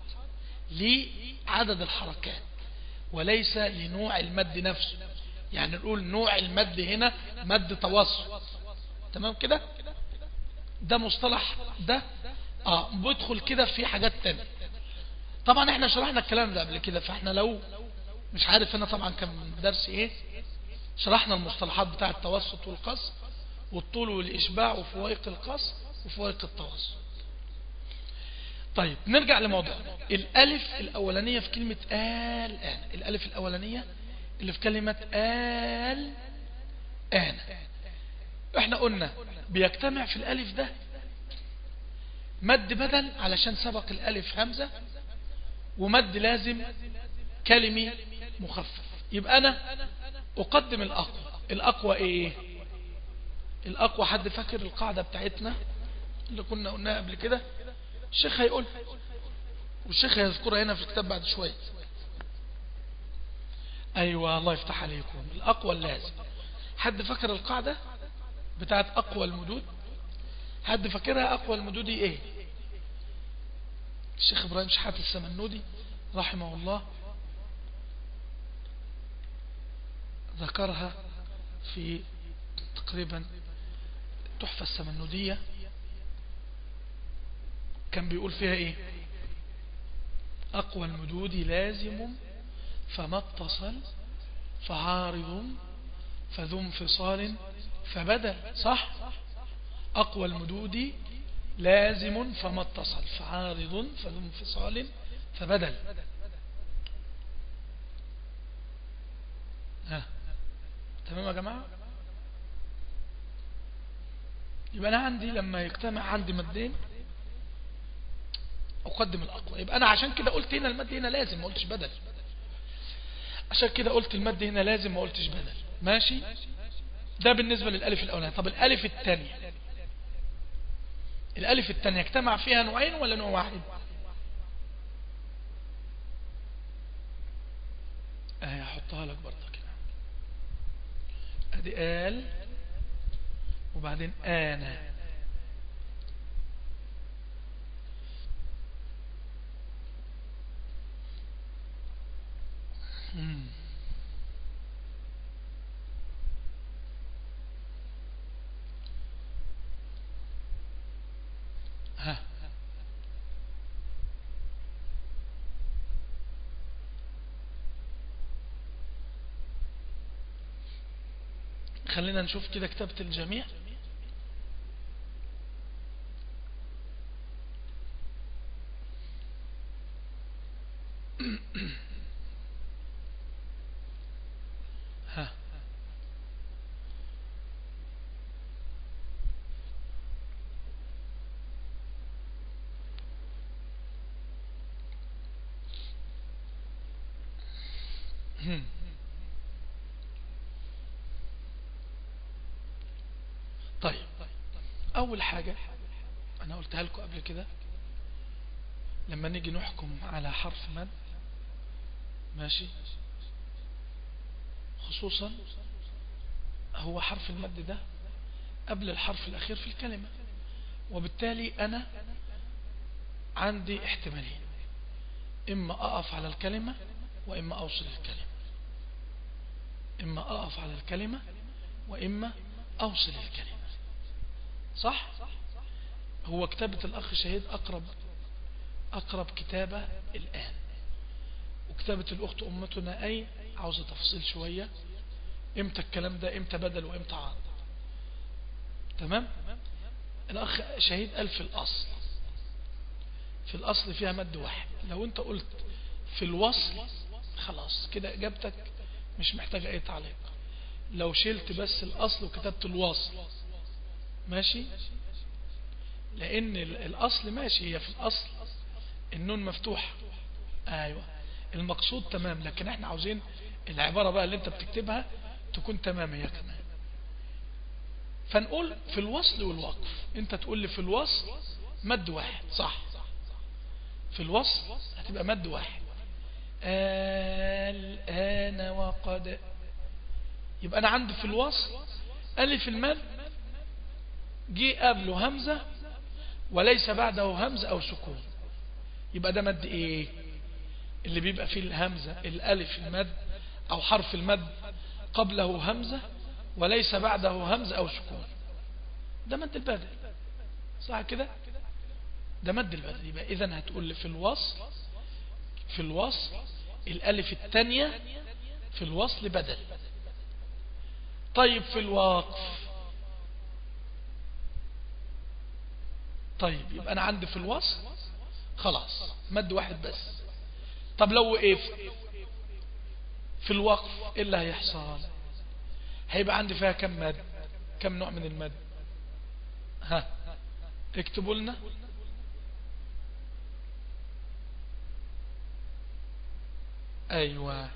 لعدد الحركات وليس لنوع المد نفسه يعني نقول نوع المد هنا مد توسط تمام كده ده مصطلح ده اه بيدخل كده في حاجات تانية طبعا احنا شرحنا الكلام ده قبل كده فاحنا لو مش عارف هنا طبعا كان درس ايه شرحنا المصطلحات بتاع التوسط والقصر والطول والإشباع وفوائق القصر وفوائق التوسط طيب نرجع لموضوع الألف الأولانية في كلمة آل آن الألف الأولانية اللي في كلمة آل آن احنا قلنا بيجتمع في الألف ده مد بدل علشان سبق الألف همزة ومد لازم كلمي مخفف يبقى أنا أقدم الأقوى الأقوى إيه الأقوى حد فاكر القاعدة بتاعتنا اللي كنا قلناها قبل كده الشيخ هيقول والشيخ هيذكرها هنا في الكتاب بعد شوية أيوة الله يفتح عليكم الأقوى اللازم حد فاكر القاعدة بتاعت أقوى المدود حد فاكرها أقوى المدود إيه الشيخ إبراهيم شحات السمنودي رحمه الله ذكرها في تقريبا التحفة السمنودية كان بيقول فيها ايه اقوى المدود لازم فما اتصل فعارض فذو انفصال فبدل صح اقوى المدود لازم فما اتصل فعارض فذو انفصال فبدل ها تمام يا جماعة يبقى انا عندي لما يجتمع عندي مدين أقدم الأقوى يبقى أنا عشان كده قلت هنا المد هنا لازم ما قلتش بدل عشان كده قلت المد هنا لازم ما قلتش بدل ماشي ده بالنسبة للألف الأولاني طب الألف الثانية الألف الثانية اجتمع فيها نوعين ولا نوع واحد اهي هحطها لك برضه كده ادي قال وبعدين انا مم. ها خلينا نشوف كده كتابة الجميع ها هم. طيب أول حاجة أنا قلتها لكم قبل كده لما نيجي نحكم على حرف مد ماشي خصوصا هو حرف المد ده قبل الحرف الأخير في الكلمة وبالتالي أنا عندي احتمالين إما أقف على الكلمة وإما أوصل الكلمة إما أقف على الكلمة وإما أوصل الكلمة صح هو كتابة الأخ شهيد أقرب أقرب كتابة الآن وكتابة الأخت أمتنا أي عاوزة تفصيل شوية إمتى الكلام ده إمتى بدل وإمتى عاد تمام الأخ شهيد قال في الأصل في الأصل فيها مد واحد لو أنت قلت في الوصل خلاص كده إجابتك مش محتاجة أي تعليق لو شلت بس الأصل وكتبت الوصل ماشي لأن الأصل ماشي هي في الأصل النون مفتوح أيوة المقصود تمام لكن احنا عاوزين العبارة بقى اللي انت بتكتبها تكون تمام هي كمان فنقول في الوصل والوقف انت تقول لي في الوصل مد واحد صح في الوصل هتبقى مد واحد الآن وقد يبقى أنا عندي في الوصل ألف المد جه قبله همزة وليس بعده همزة أو سكون يبقى ده مد إيه اللي بيبقى فيه الهمزة الألف المد أو حرف المد قبله همزة وليس بعده همزة أو سكون ده مد البدل صح كده ده مد البدل يبقى إذن هتقول لي في الوصل في الوصل الألف الثانية في الوصل بدل طيب في الوقف طيب يبقى أنا عندي في الوصل خلاص مد واحد بس طب لو وقفت في الوقف ايه اللي هيحصل هيبقى عندي فيها كم مد كم نوع من المد ها اكتبوا لنا ايوه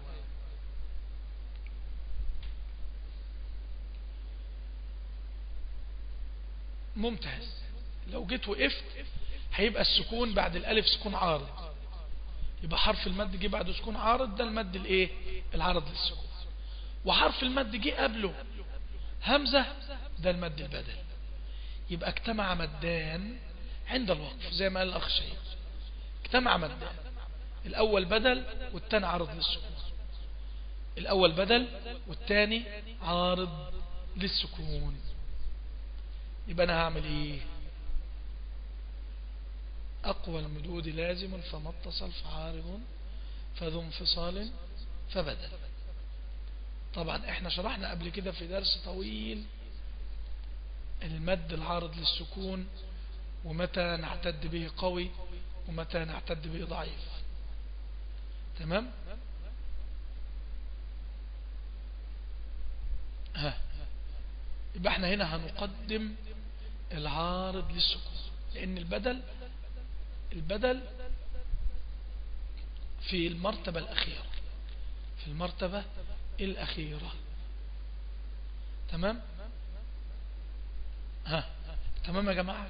ممتاز لو جيت وقفت هيبقى السكون بعد الالف سكون عارض يبقى حرف المد جه بعده سكون عارض ده المد الايه العارض للسكون وحرف المد جه قبله همزة ده المد البدل يبقى اجتمع مدان عند الوقف زي ما قال الاخ شيخ اجتمع مدان الاول بدل والثاني عارض للسكون الاول بدل والثاني عارض للسكون يبقى انا هعمل ايه أقوى المدود لازم فما اتصل فعارض فذو انفصال فبدل طبعا احنا شرحنا قبل كده في درس طويل المد العارض للسكون ومتى نعتد به قوي ومتى نعتد به ضعيف تمام ها يبقى احنا هنا هنقدم العارض للسكون لان البدل البدل في المرتبة الأخيرة في المرتبة الأخيرة تمام ها تمام يا جماعة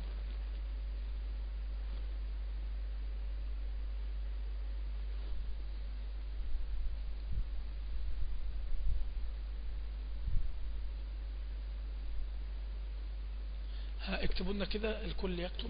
ها اكتبوا لنا كده الكل يكتب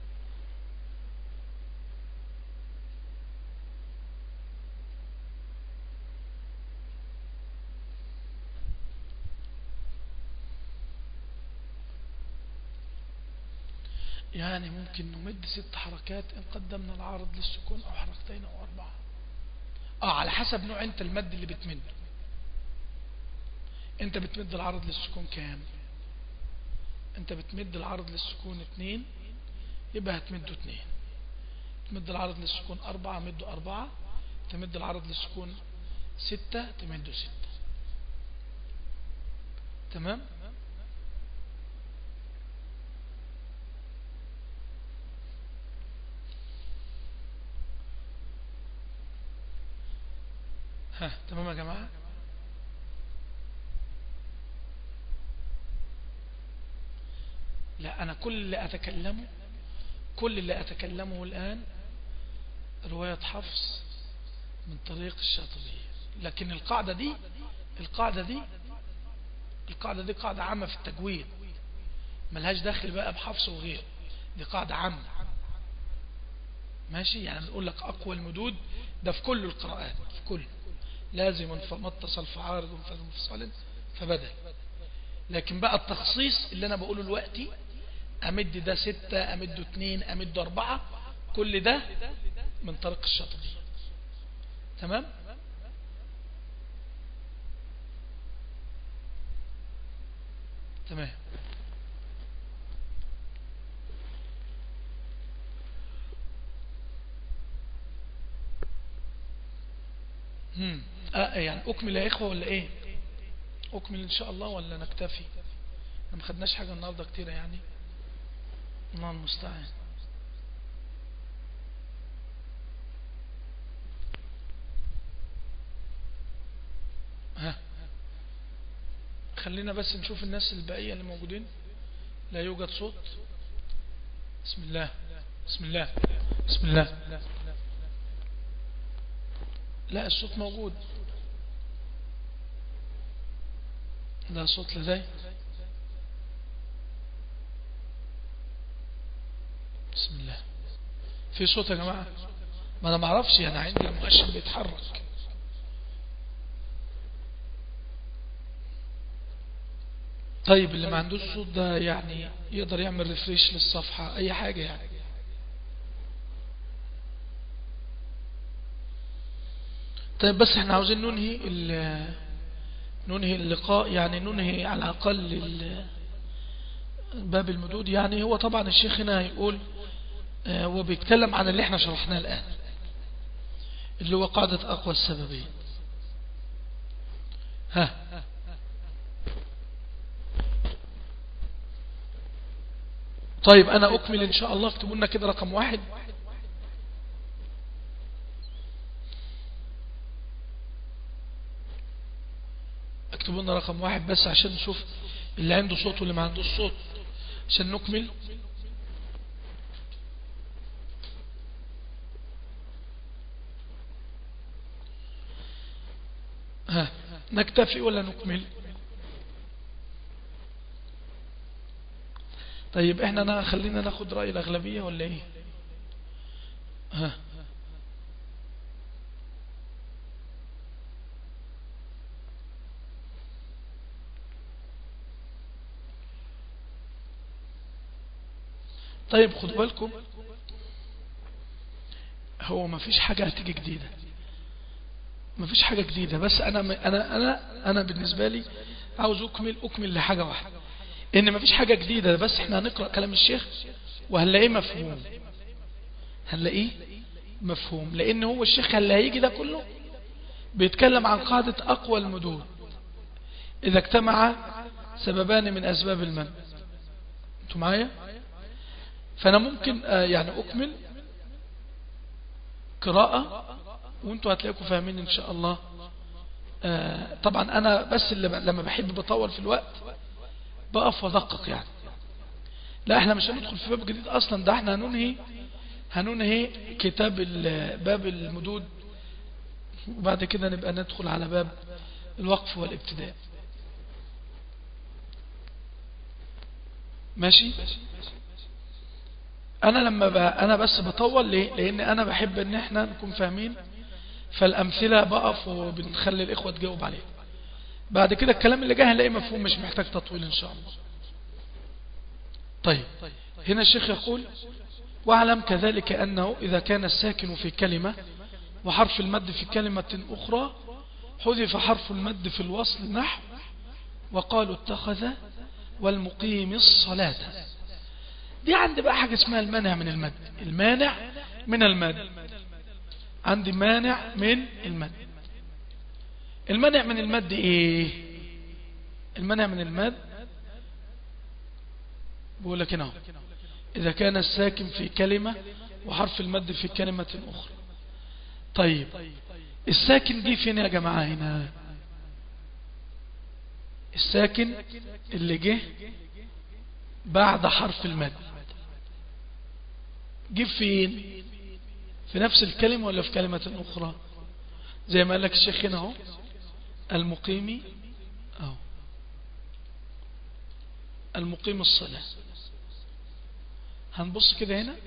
يعني ممكن نمد ست حركات إن قدمنا العارض للسكون أو حركتين أو أربعة آه على حسب نوع أنت المد اللي بتمده أنت بتمد العرض للسكون كام أنت بتمد العرض للسكون اتنين يبقى هتمده اتنين تمد العرض للسكون أربعة مده أربعة تمد العرض للسكون ستة تمده ستة تمام ها تمام يا جماعة لا أنا كل اللي أتكلمه كل اللي أتكلمه الآن رواية حفص من طريق الشاطبية لكن القاعدة دي القاعدة دي القاعدة دي قاعدة عامة في التجويد ملهاش داخل بقى بحفص وغير دي قاعدة عامة ماشي يعني بنقول لك أقوى المدود ده في كل القراءات في كل لازم فما اتصل فعارض فمفصل فبدل لكن بقى التخصيص اللي انا بقوله دلوقتي امد ده ستة امده اتنين امده اربعة كل ده من طريق الشاطبي تمام تمام مم. آه يعني أكمل يا إخوة ولا إيه أكمل إن شاء الله ولا نكتفي ما خدناش حاجة النهاردة كتيرة يعني الله المستعان ها خلينا بس نشوف الناس الباقية اللي موجودين لا يوجد صوت بسم الله بسم الله بسم الله لا الصوت موجود لا صوت لدي بسم الله في صوت يا جماعة ما انا معرفش انا عندي المؤشر بيتحرك طيب اللي ما عندوش صوت ده يعني يقدر يعمل ريفريش للصفحة اي حاجة يعني طيب بس احنا عاوزين ننهي ننهي اللقاء يعني ننهي على الأقل باب المدود يعني هو طبعا الشيخ هنا هيقول هو بيتكلم عن اللي احنا شرحناه الآن اللي هو قاعدة أقوى السببين ها طيب أنا أكمل إن شاء الله اكتبوا لنا كده رقم واحد اكتبوا لنا رقم واحد بس عشان نشوف اللي عنده صوت واللي ما عندوش صوت عشان نكمل ها نكتفي ولا نكمل طيب احنا خلينا ناخد رأي الأغلبية ولا ايه ها طيب خدوا بالكم هو ما فيش حاجة هتيجي جديدة ما فيش حاجة جديدة بس أنا أنا أنا أنا بالنسبة لي عاوز أكمل أكمل لحاجة واحدة إن ما فيش حاجة جديدة بس إحنا هنقرأ كلام الشيخ وهنلاقيه مفهوم هنلاقيه مفهوم لأن هو الشيخ اللي هيجي ده كله بيتكلم عن قاعدة أقوى المدود إذا اجتمع سببان من أسباب المن أنتوا معايا فأنا ممكن يعني أكمل قراءة وانتوا هتلاقوا فاهمين ان شاء الله آه طبعا انا بس اللي لما بحب بطول في الوقت بقف ودقق يعني لا احنا مش هندخل في باب جديد اصلا ده احنا هننهي هننهي كتاب باب المدود وبعد كده نبقى ندخل على باب الوقف والابتداء ماشي انا لما ب... انا بس بطول ليه لان انا بحب ان احنا نكون فاهمين فالامثله بقف وبنخلي الاخوه تجاوب عليه بعد كده الكلام اللي جاي هنلاقيه مفهوم مش محتاج تطويل ان شاء الله طيب هنا الشيخ يقول واعلم كذلك أنه إذا كان الساكن في كلمة وحرف المد في كلمة أخرى حذف حرف المد في الوصل نحو وقالوا اتخذ والمقيم الصلاة دي عندي بقى حاجة اسمها المانع من المد المانع من المد عندي مانع من المد المانع من المد ايه المانع من المد بقول لك هنا إذا كان الساكن في كلمة وحرف المد في كلمة أخرى طيب الساكن دي فين يا جماعة هنا الساكن اللي جه بعد حرف المد جه فين في نفس الكلمة ولا في كلمة أخرى زي ما قال لك الشيخ هنا اهو المقيم اهو المقيم الصلاة هنبص كده هنا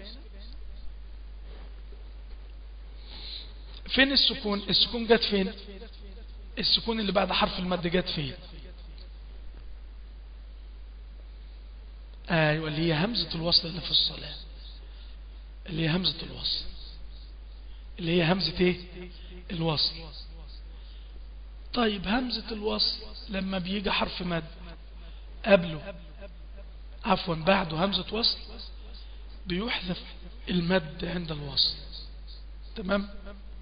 فين السكون السكون جت فين السكون اللي بعد حرف المد جت فين ايوه اللي هي همزة الوصل اللي في الصلاة اللي هي همزة الوصل اللي هي همزة ايه الوصل طيب همزة الوصل لما بيجي حرف مد قبله عفوا بعده همزة وصل بيحذف المد عند الوصل تمام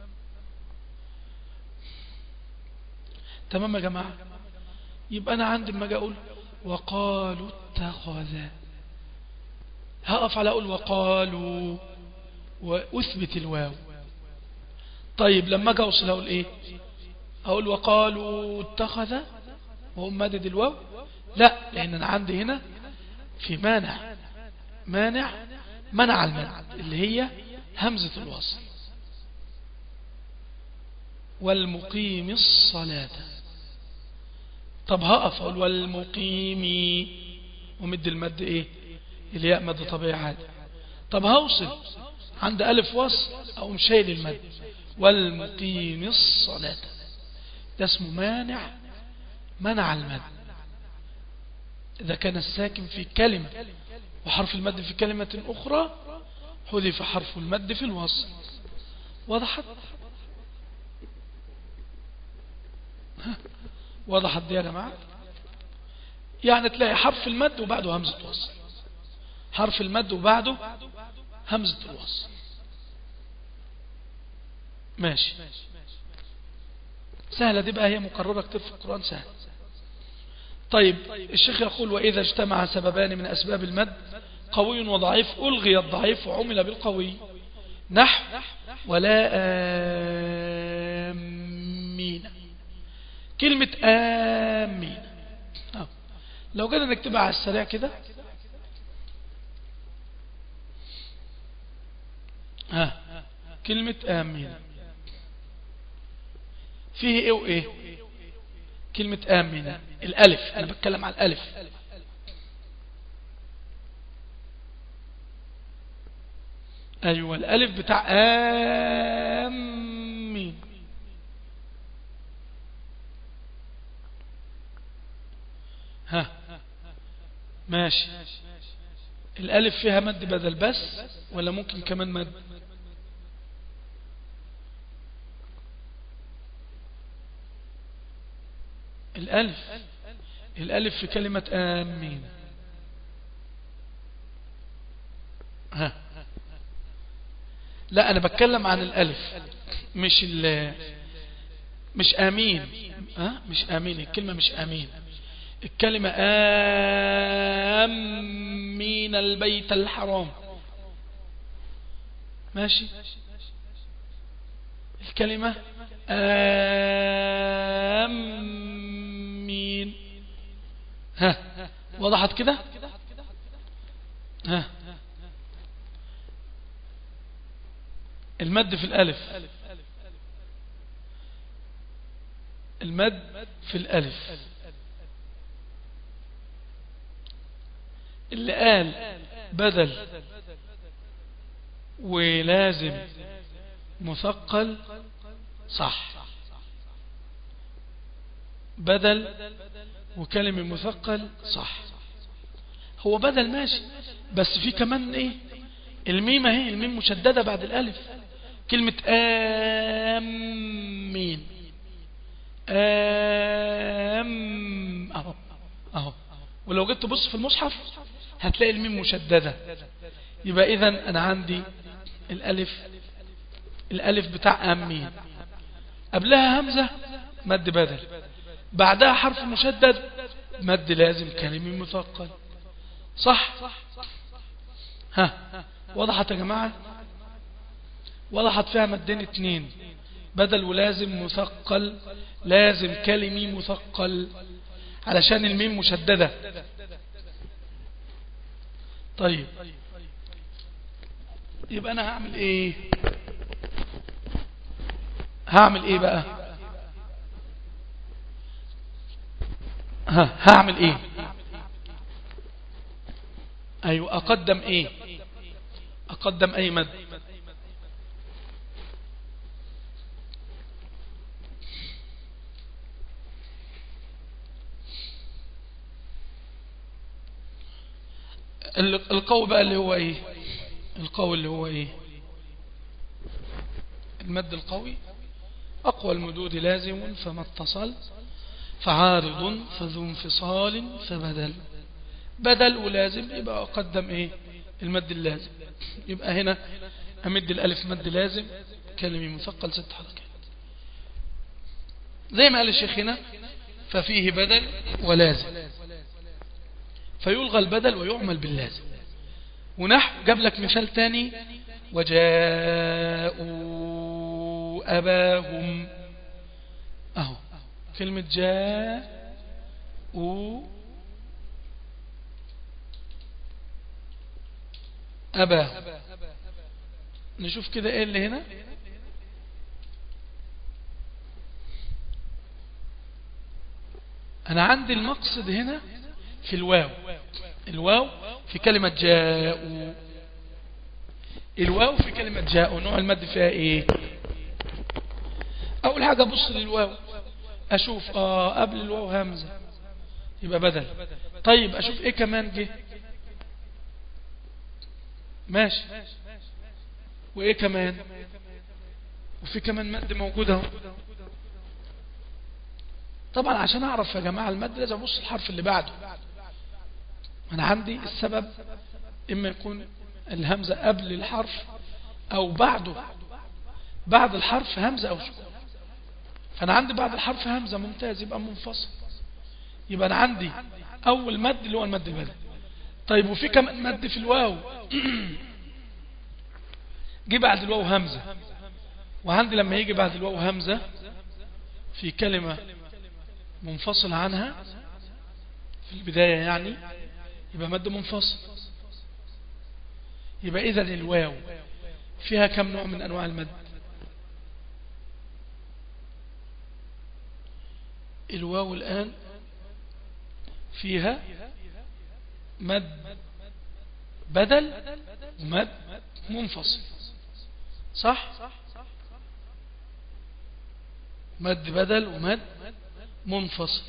تمام يا جماعة يبقى أنا عندي لما أجي أقول وقالوا اتخذ هقف على أقول وقالوا وأثبت الواو طيب لما أجي أوصل أقول إيه أقول وقالوا اتخذ وهم مدد الواو لا لأن أنا عندي هنا في مانع مانع منع المد اللي هي همزة الوصل والمقيم الصلاة طب هقف أقول والمقيم ومد المد إيه الياء مد طبيعي عادي طب هوصل عند ألف وصل أو مشايل المد والمقيم الصلاة ده اسمه مانع منع المد إذا كان الساكن في كلمة وحرف المد في كلمة أخرى حذف حرف المد في الوصل وضحت وضحت دي يا جماعة يعني تلاقي حرف المد وبعده همزة وصل حرف المد وبعده همزة الوصل ماشي سهلة دي بقى هي مقررة كتير في القرآن سهل طيب الشيخ يقول وإذا اجتمع سببان من أسباب المد قوي وضعيف ألغي الضعيف وعمل بالقوي نحو ولا آمين كلمة آمين لو جينا نكتبها على السريع كده ها كلمة آمين فيه ايه وايه كلمة آمين الألف أنا بتكلم على الألف أيوة الألف بتاع آمين ها ماشي الألف فيها مد بدل بس ولا ممكن كمان مد الألف الألف في كلمة آمين ها لا أنا بتكلم عن الألف مش ال مش آمين ها مش آمين الكلمة مش آمين الكلمة آمين البيت الحرام ماشي كلمة آمين ها وضحت كده ها المد في الألف المد في الألف اللي قال بدل ولازم مثقل صح بدل وكلمة مثقل صح هو بدل ماشي بس في كمان ايه الميم اهي الميم مشددة بعد الالف كلمة آمين آم اهو اهو ولو جيت تبص في المصحف هتلاقي الميم مشددة يبقى اذا انا عندي الالف الالف بتاع امين قبلها همزة مد بدل بعدها حرف مشدد مد لازم كلمة مثقل صح ها وضحت يا جماعة وضحت فيها مدين اتنين بدل ولازم مثقل لازم كلمي مثقل علشان الميم مشددة طيب يبقى انا هعمل ايه هعمل ايه بقى ها هعمل ايه ايوه اقدم ايه اقدم اي مد القول بقى اللي هو ايه القول اللي هو ايه المد القوي اقوى المدود لازم فما اتصل فعارض فذو انفصال فبدل بدل ولازم يبقى اقدم ايه المد اللازم يبقى هنا امد الالف مد لازم كلمة مثقل ست حركات زي ما قال الشيخ هنا ففيه بدل ولازم فيلغى البدل ويعمل باللازم ونحو جاب لك مثال تاني وجاءوا أباهم أهو كلمة جاء أباهم نشوف كده ايه اللي هنا أنا عندي المقصد هنا في الواو الواو في كلمة جاءوا الواو في كلمة جاءوا نوع المد فيها ايه اول حاجة ابص للواو اشوف اه قبل الواو همزة يبقى بدل طيب اشوف ايه كمان جه ماشي وايه كمان وفي كمان مد موجود اهو طبعا عشان اعرف يا جماعة المد لازم ابص الحرف اللي بعده انا عندي السبب اما يكون الهمزة قبل الحرف او بعده بعد الحرف همزة او سكون فانا عندي بعد الحرف همزة ممتاز يبقى منفصل يبقى انا عندي اول مد اللي هو المد البدل طيب وفي كمان مد في الواو جه بعد الواو همزة وعندي لما يجي بعد الواو همزة في كلمة منفصل عنها في البداية يعني يبقى مد منفصل يبقى إذا الواو فيها كم نوع من أنواع المد الواو الآن فيها مد بدل ومد منفصل صح مد بدل ومد منفصل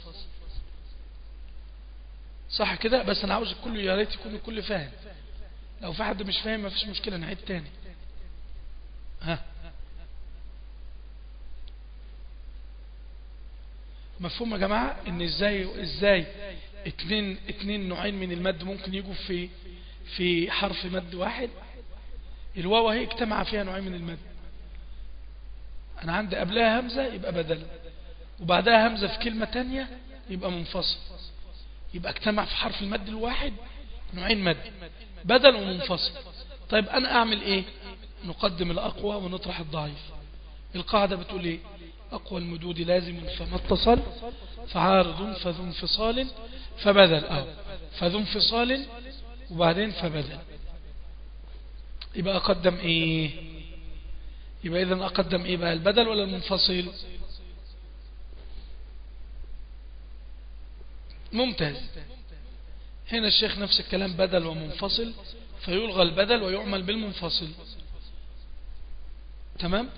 صح كده بس انا عاوز الكل يا ريت يكون الكل فاهم لو في حد مش فاهم مفيش مشكلة نعيد تاني ها مفهوم يا جماعة ان ازاي ازاي اتنين, اتنين نوعين من المد ممكن يجوا في في حرف مد واحد الواو هي اجتمع فيها نوعين من المد انا عندي قبلها همزة يبقى بدل وبعدها همزة في كلمة تانية يبقى منفصل يبقى اجتمع في حرف المد الواحد نوعين مد بدل ومنفصل طيب انا اعمل ايه نقدم الاقوى ونطرح الضعيف القاعدة بتقول ايه أقوى المدود لازم فما اتصل فعارض فذو انفصال فبدل أو فذو انفصال وبعدين فبدل يبقى أقدم إيه يبقى إذن أقدم إيه بقى البدل ولا المنفصل ممتاز هنا الشيخ نفس الكلام بدل ومنفصل فيلغى البدل ويعمل بالمنفصل تمام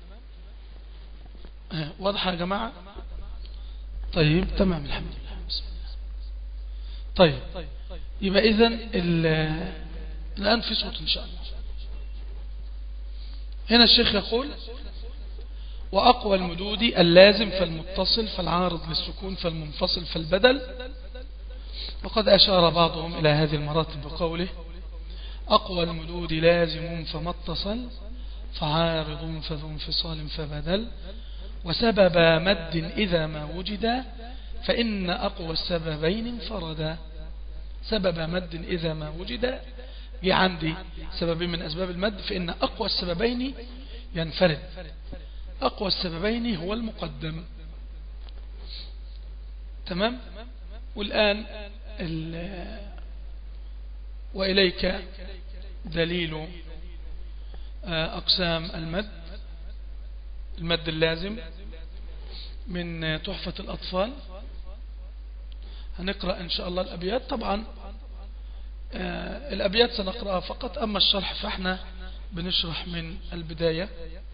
واضحة يا جماعة طيب تمام الحمد لله بسم الله طيب يبقى إذن الآن في صوت إن شاء الله هنا الشيخ يقول وأقوى المدود اللازم فالمتصل فالعارض للسكون فالمنفصل فالبدل وقد أشار بعضهم إلى هذه المراتب بقوله أقوى المدود لازم فما اتصل فعارض فذو انفصال فبدل وسبب مد إذا ما وجد فإن أقوى السببين انفردا سبب مد إذا ما وجد عندي سبب من أسباب المد فإن أقوى السببين ينفرد أقوى السببين هو المقدم تمام والآن وإليك دليل أقسام المد المد اللازم من تحفة الأطفال هنقرأ إن شاء الله الأبيات طبعا الأبيات سنقرأها فقط أما الشرح فإحنا بنشرح من البداية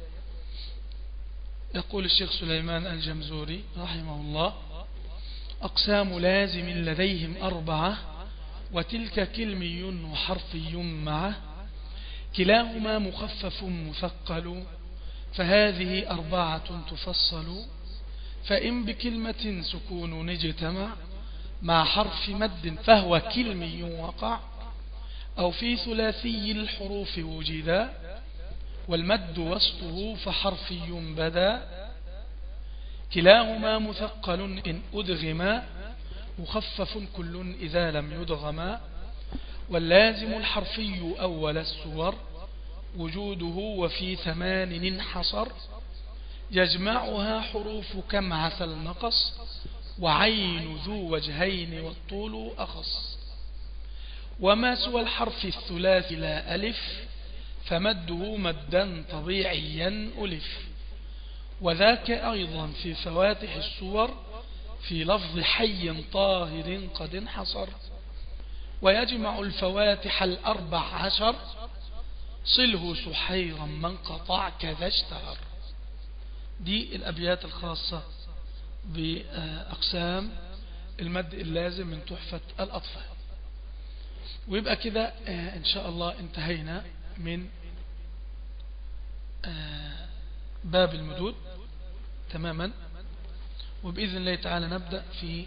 يقول الشيخ سليمان الجمزوري رحمه الله أقسام لازم لديهم أربعة وتلك كلمي وحرفي معه كلاهما مخفف مثقل فهذه أربعة تفصل فإن بكلمة سكون اجتمع مع حرف مد فهو كلمي وقع أو في ثلاثي الحروف وجدا والمد وسطه فحرفي بدا كلاهما مثقل إن أدغما مخفف كل إذا لم يدغما واللازم الحرفي أول السور وجوده وفي ثمان انحصر يجمعها حروف كم عسل نقص وعين ذو وجهين والطول أخص وما سوى الحرف الثلاث لا ألف فمده مدا طبيعيا ألف وذاك أيضا في فواتح السور في لفظ حي طاهر قد انحصر ويجمع الفواتح الأربع عشر صله سحيرا من قطع كذا اشتهر دي الأبيات الخاصة بأقسام المد اللازم من تحفة الأطفال ويبقى كده إن شاء الله انتهينا من باب المدود تماما وبإذن الله تعالى نبدأ في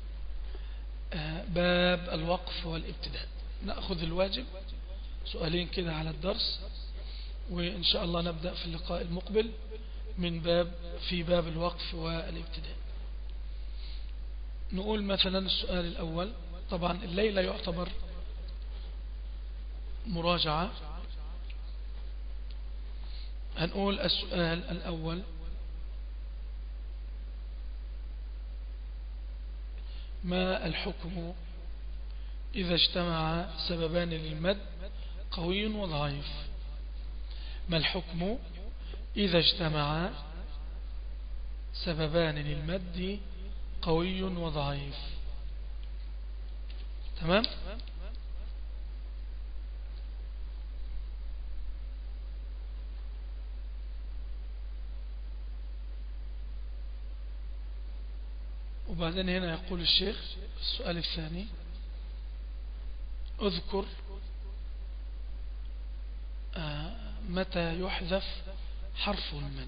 باب الوقف والابتداء نأخذ الواجب سؤالين كده على الدرس وإن شاء الله نبدأ في اللقاء المقبل من باب في باب الوقف والابتداء نقول مثلا السؤال الأول طبعا الليلة يعتبر مراجعة هنقول السؤال الأول ما الحكم إذا اجتمع سببان للمد قوي وضعيف ما الحكم إذا اجتمع سببان للمد قوي وضعيف تمام وبعدين هنا يقول الشيخ السؤال الثاني اذكر متى يحذف حرف المد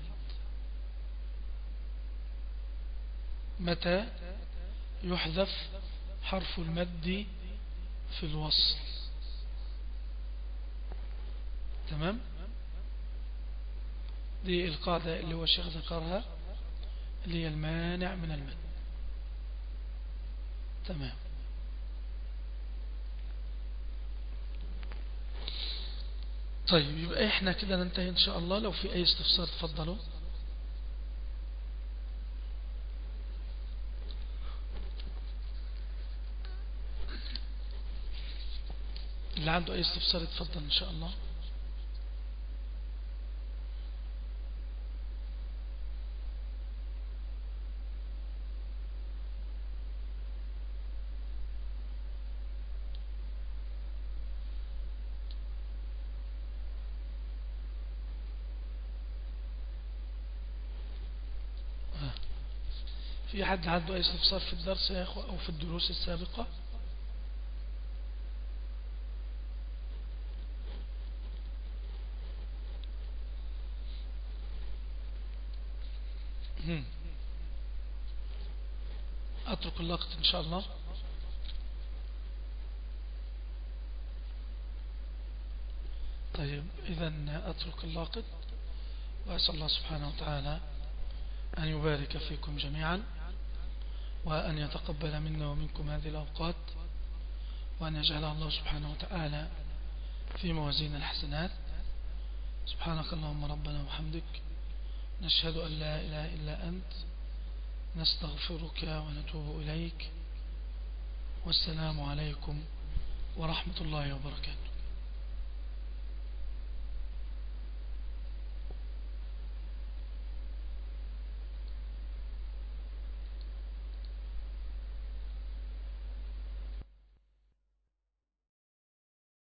متى يحذف حرف المد في الوصل تمام دي القاعدة اللي هو الشيخ ذكرها اللي هي المانع من المد تمام طيب يبقى احنا كده ننتهي ان شاء الله لو في اي استفسار تفضلوا اللي عنده أي استفسار يتفضل إن شاء الله في حد عنده أي استفسار في الدرس يا أخوة أو في الدروس السابقة أترك اللقط إن شاء الله طيب إذا أترك اللقط وأسأل الله سبحانه وتعالى أن يبارك فيكم جميعا وأن يتقبل منا ومنكم هذه الأوقات وأن يجعل الله سبحانه وتعالى في موازين الحسنات سبحانك اللهم ربنا وحمدك نشهد أن لا إله إلا أنت نستغفرك ونتوب إليك والسلام عليكم ورحمة الله وبركاته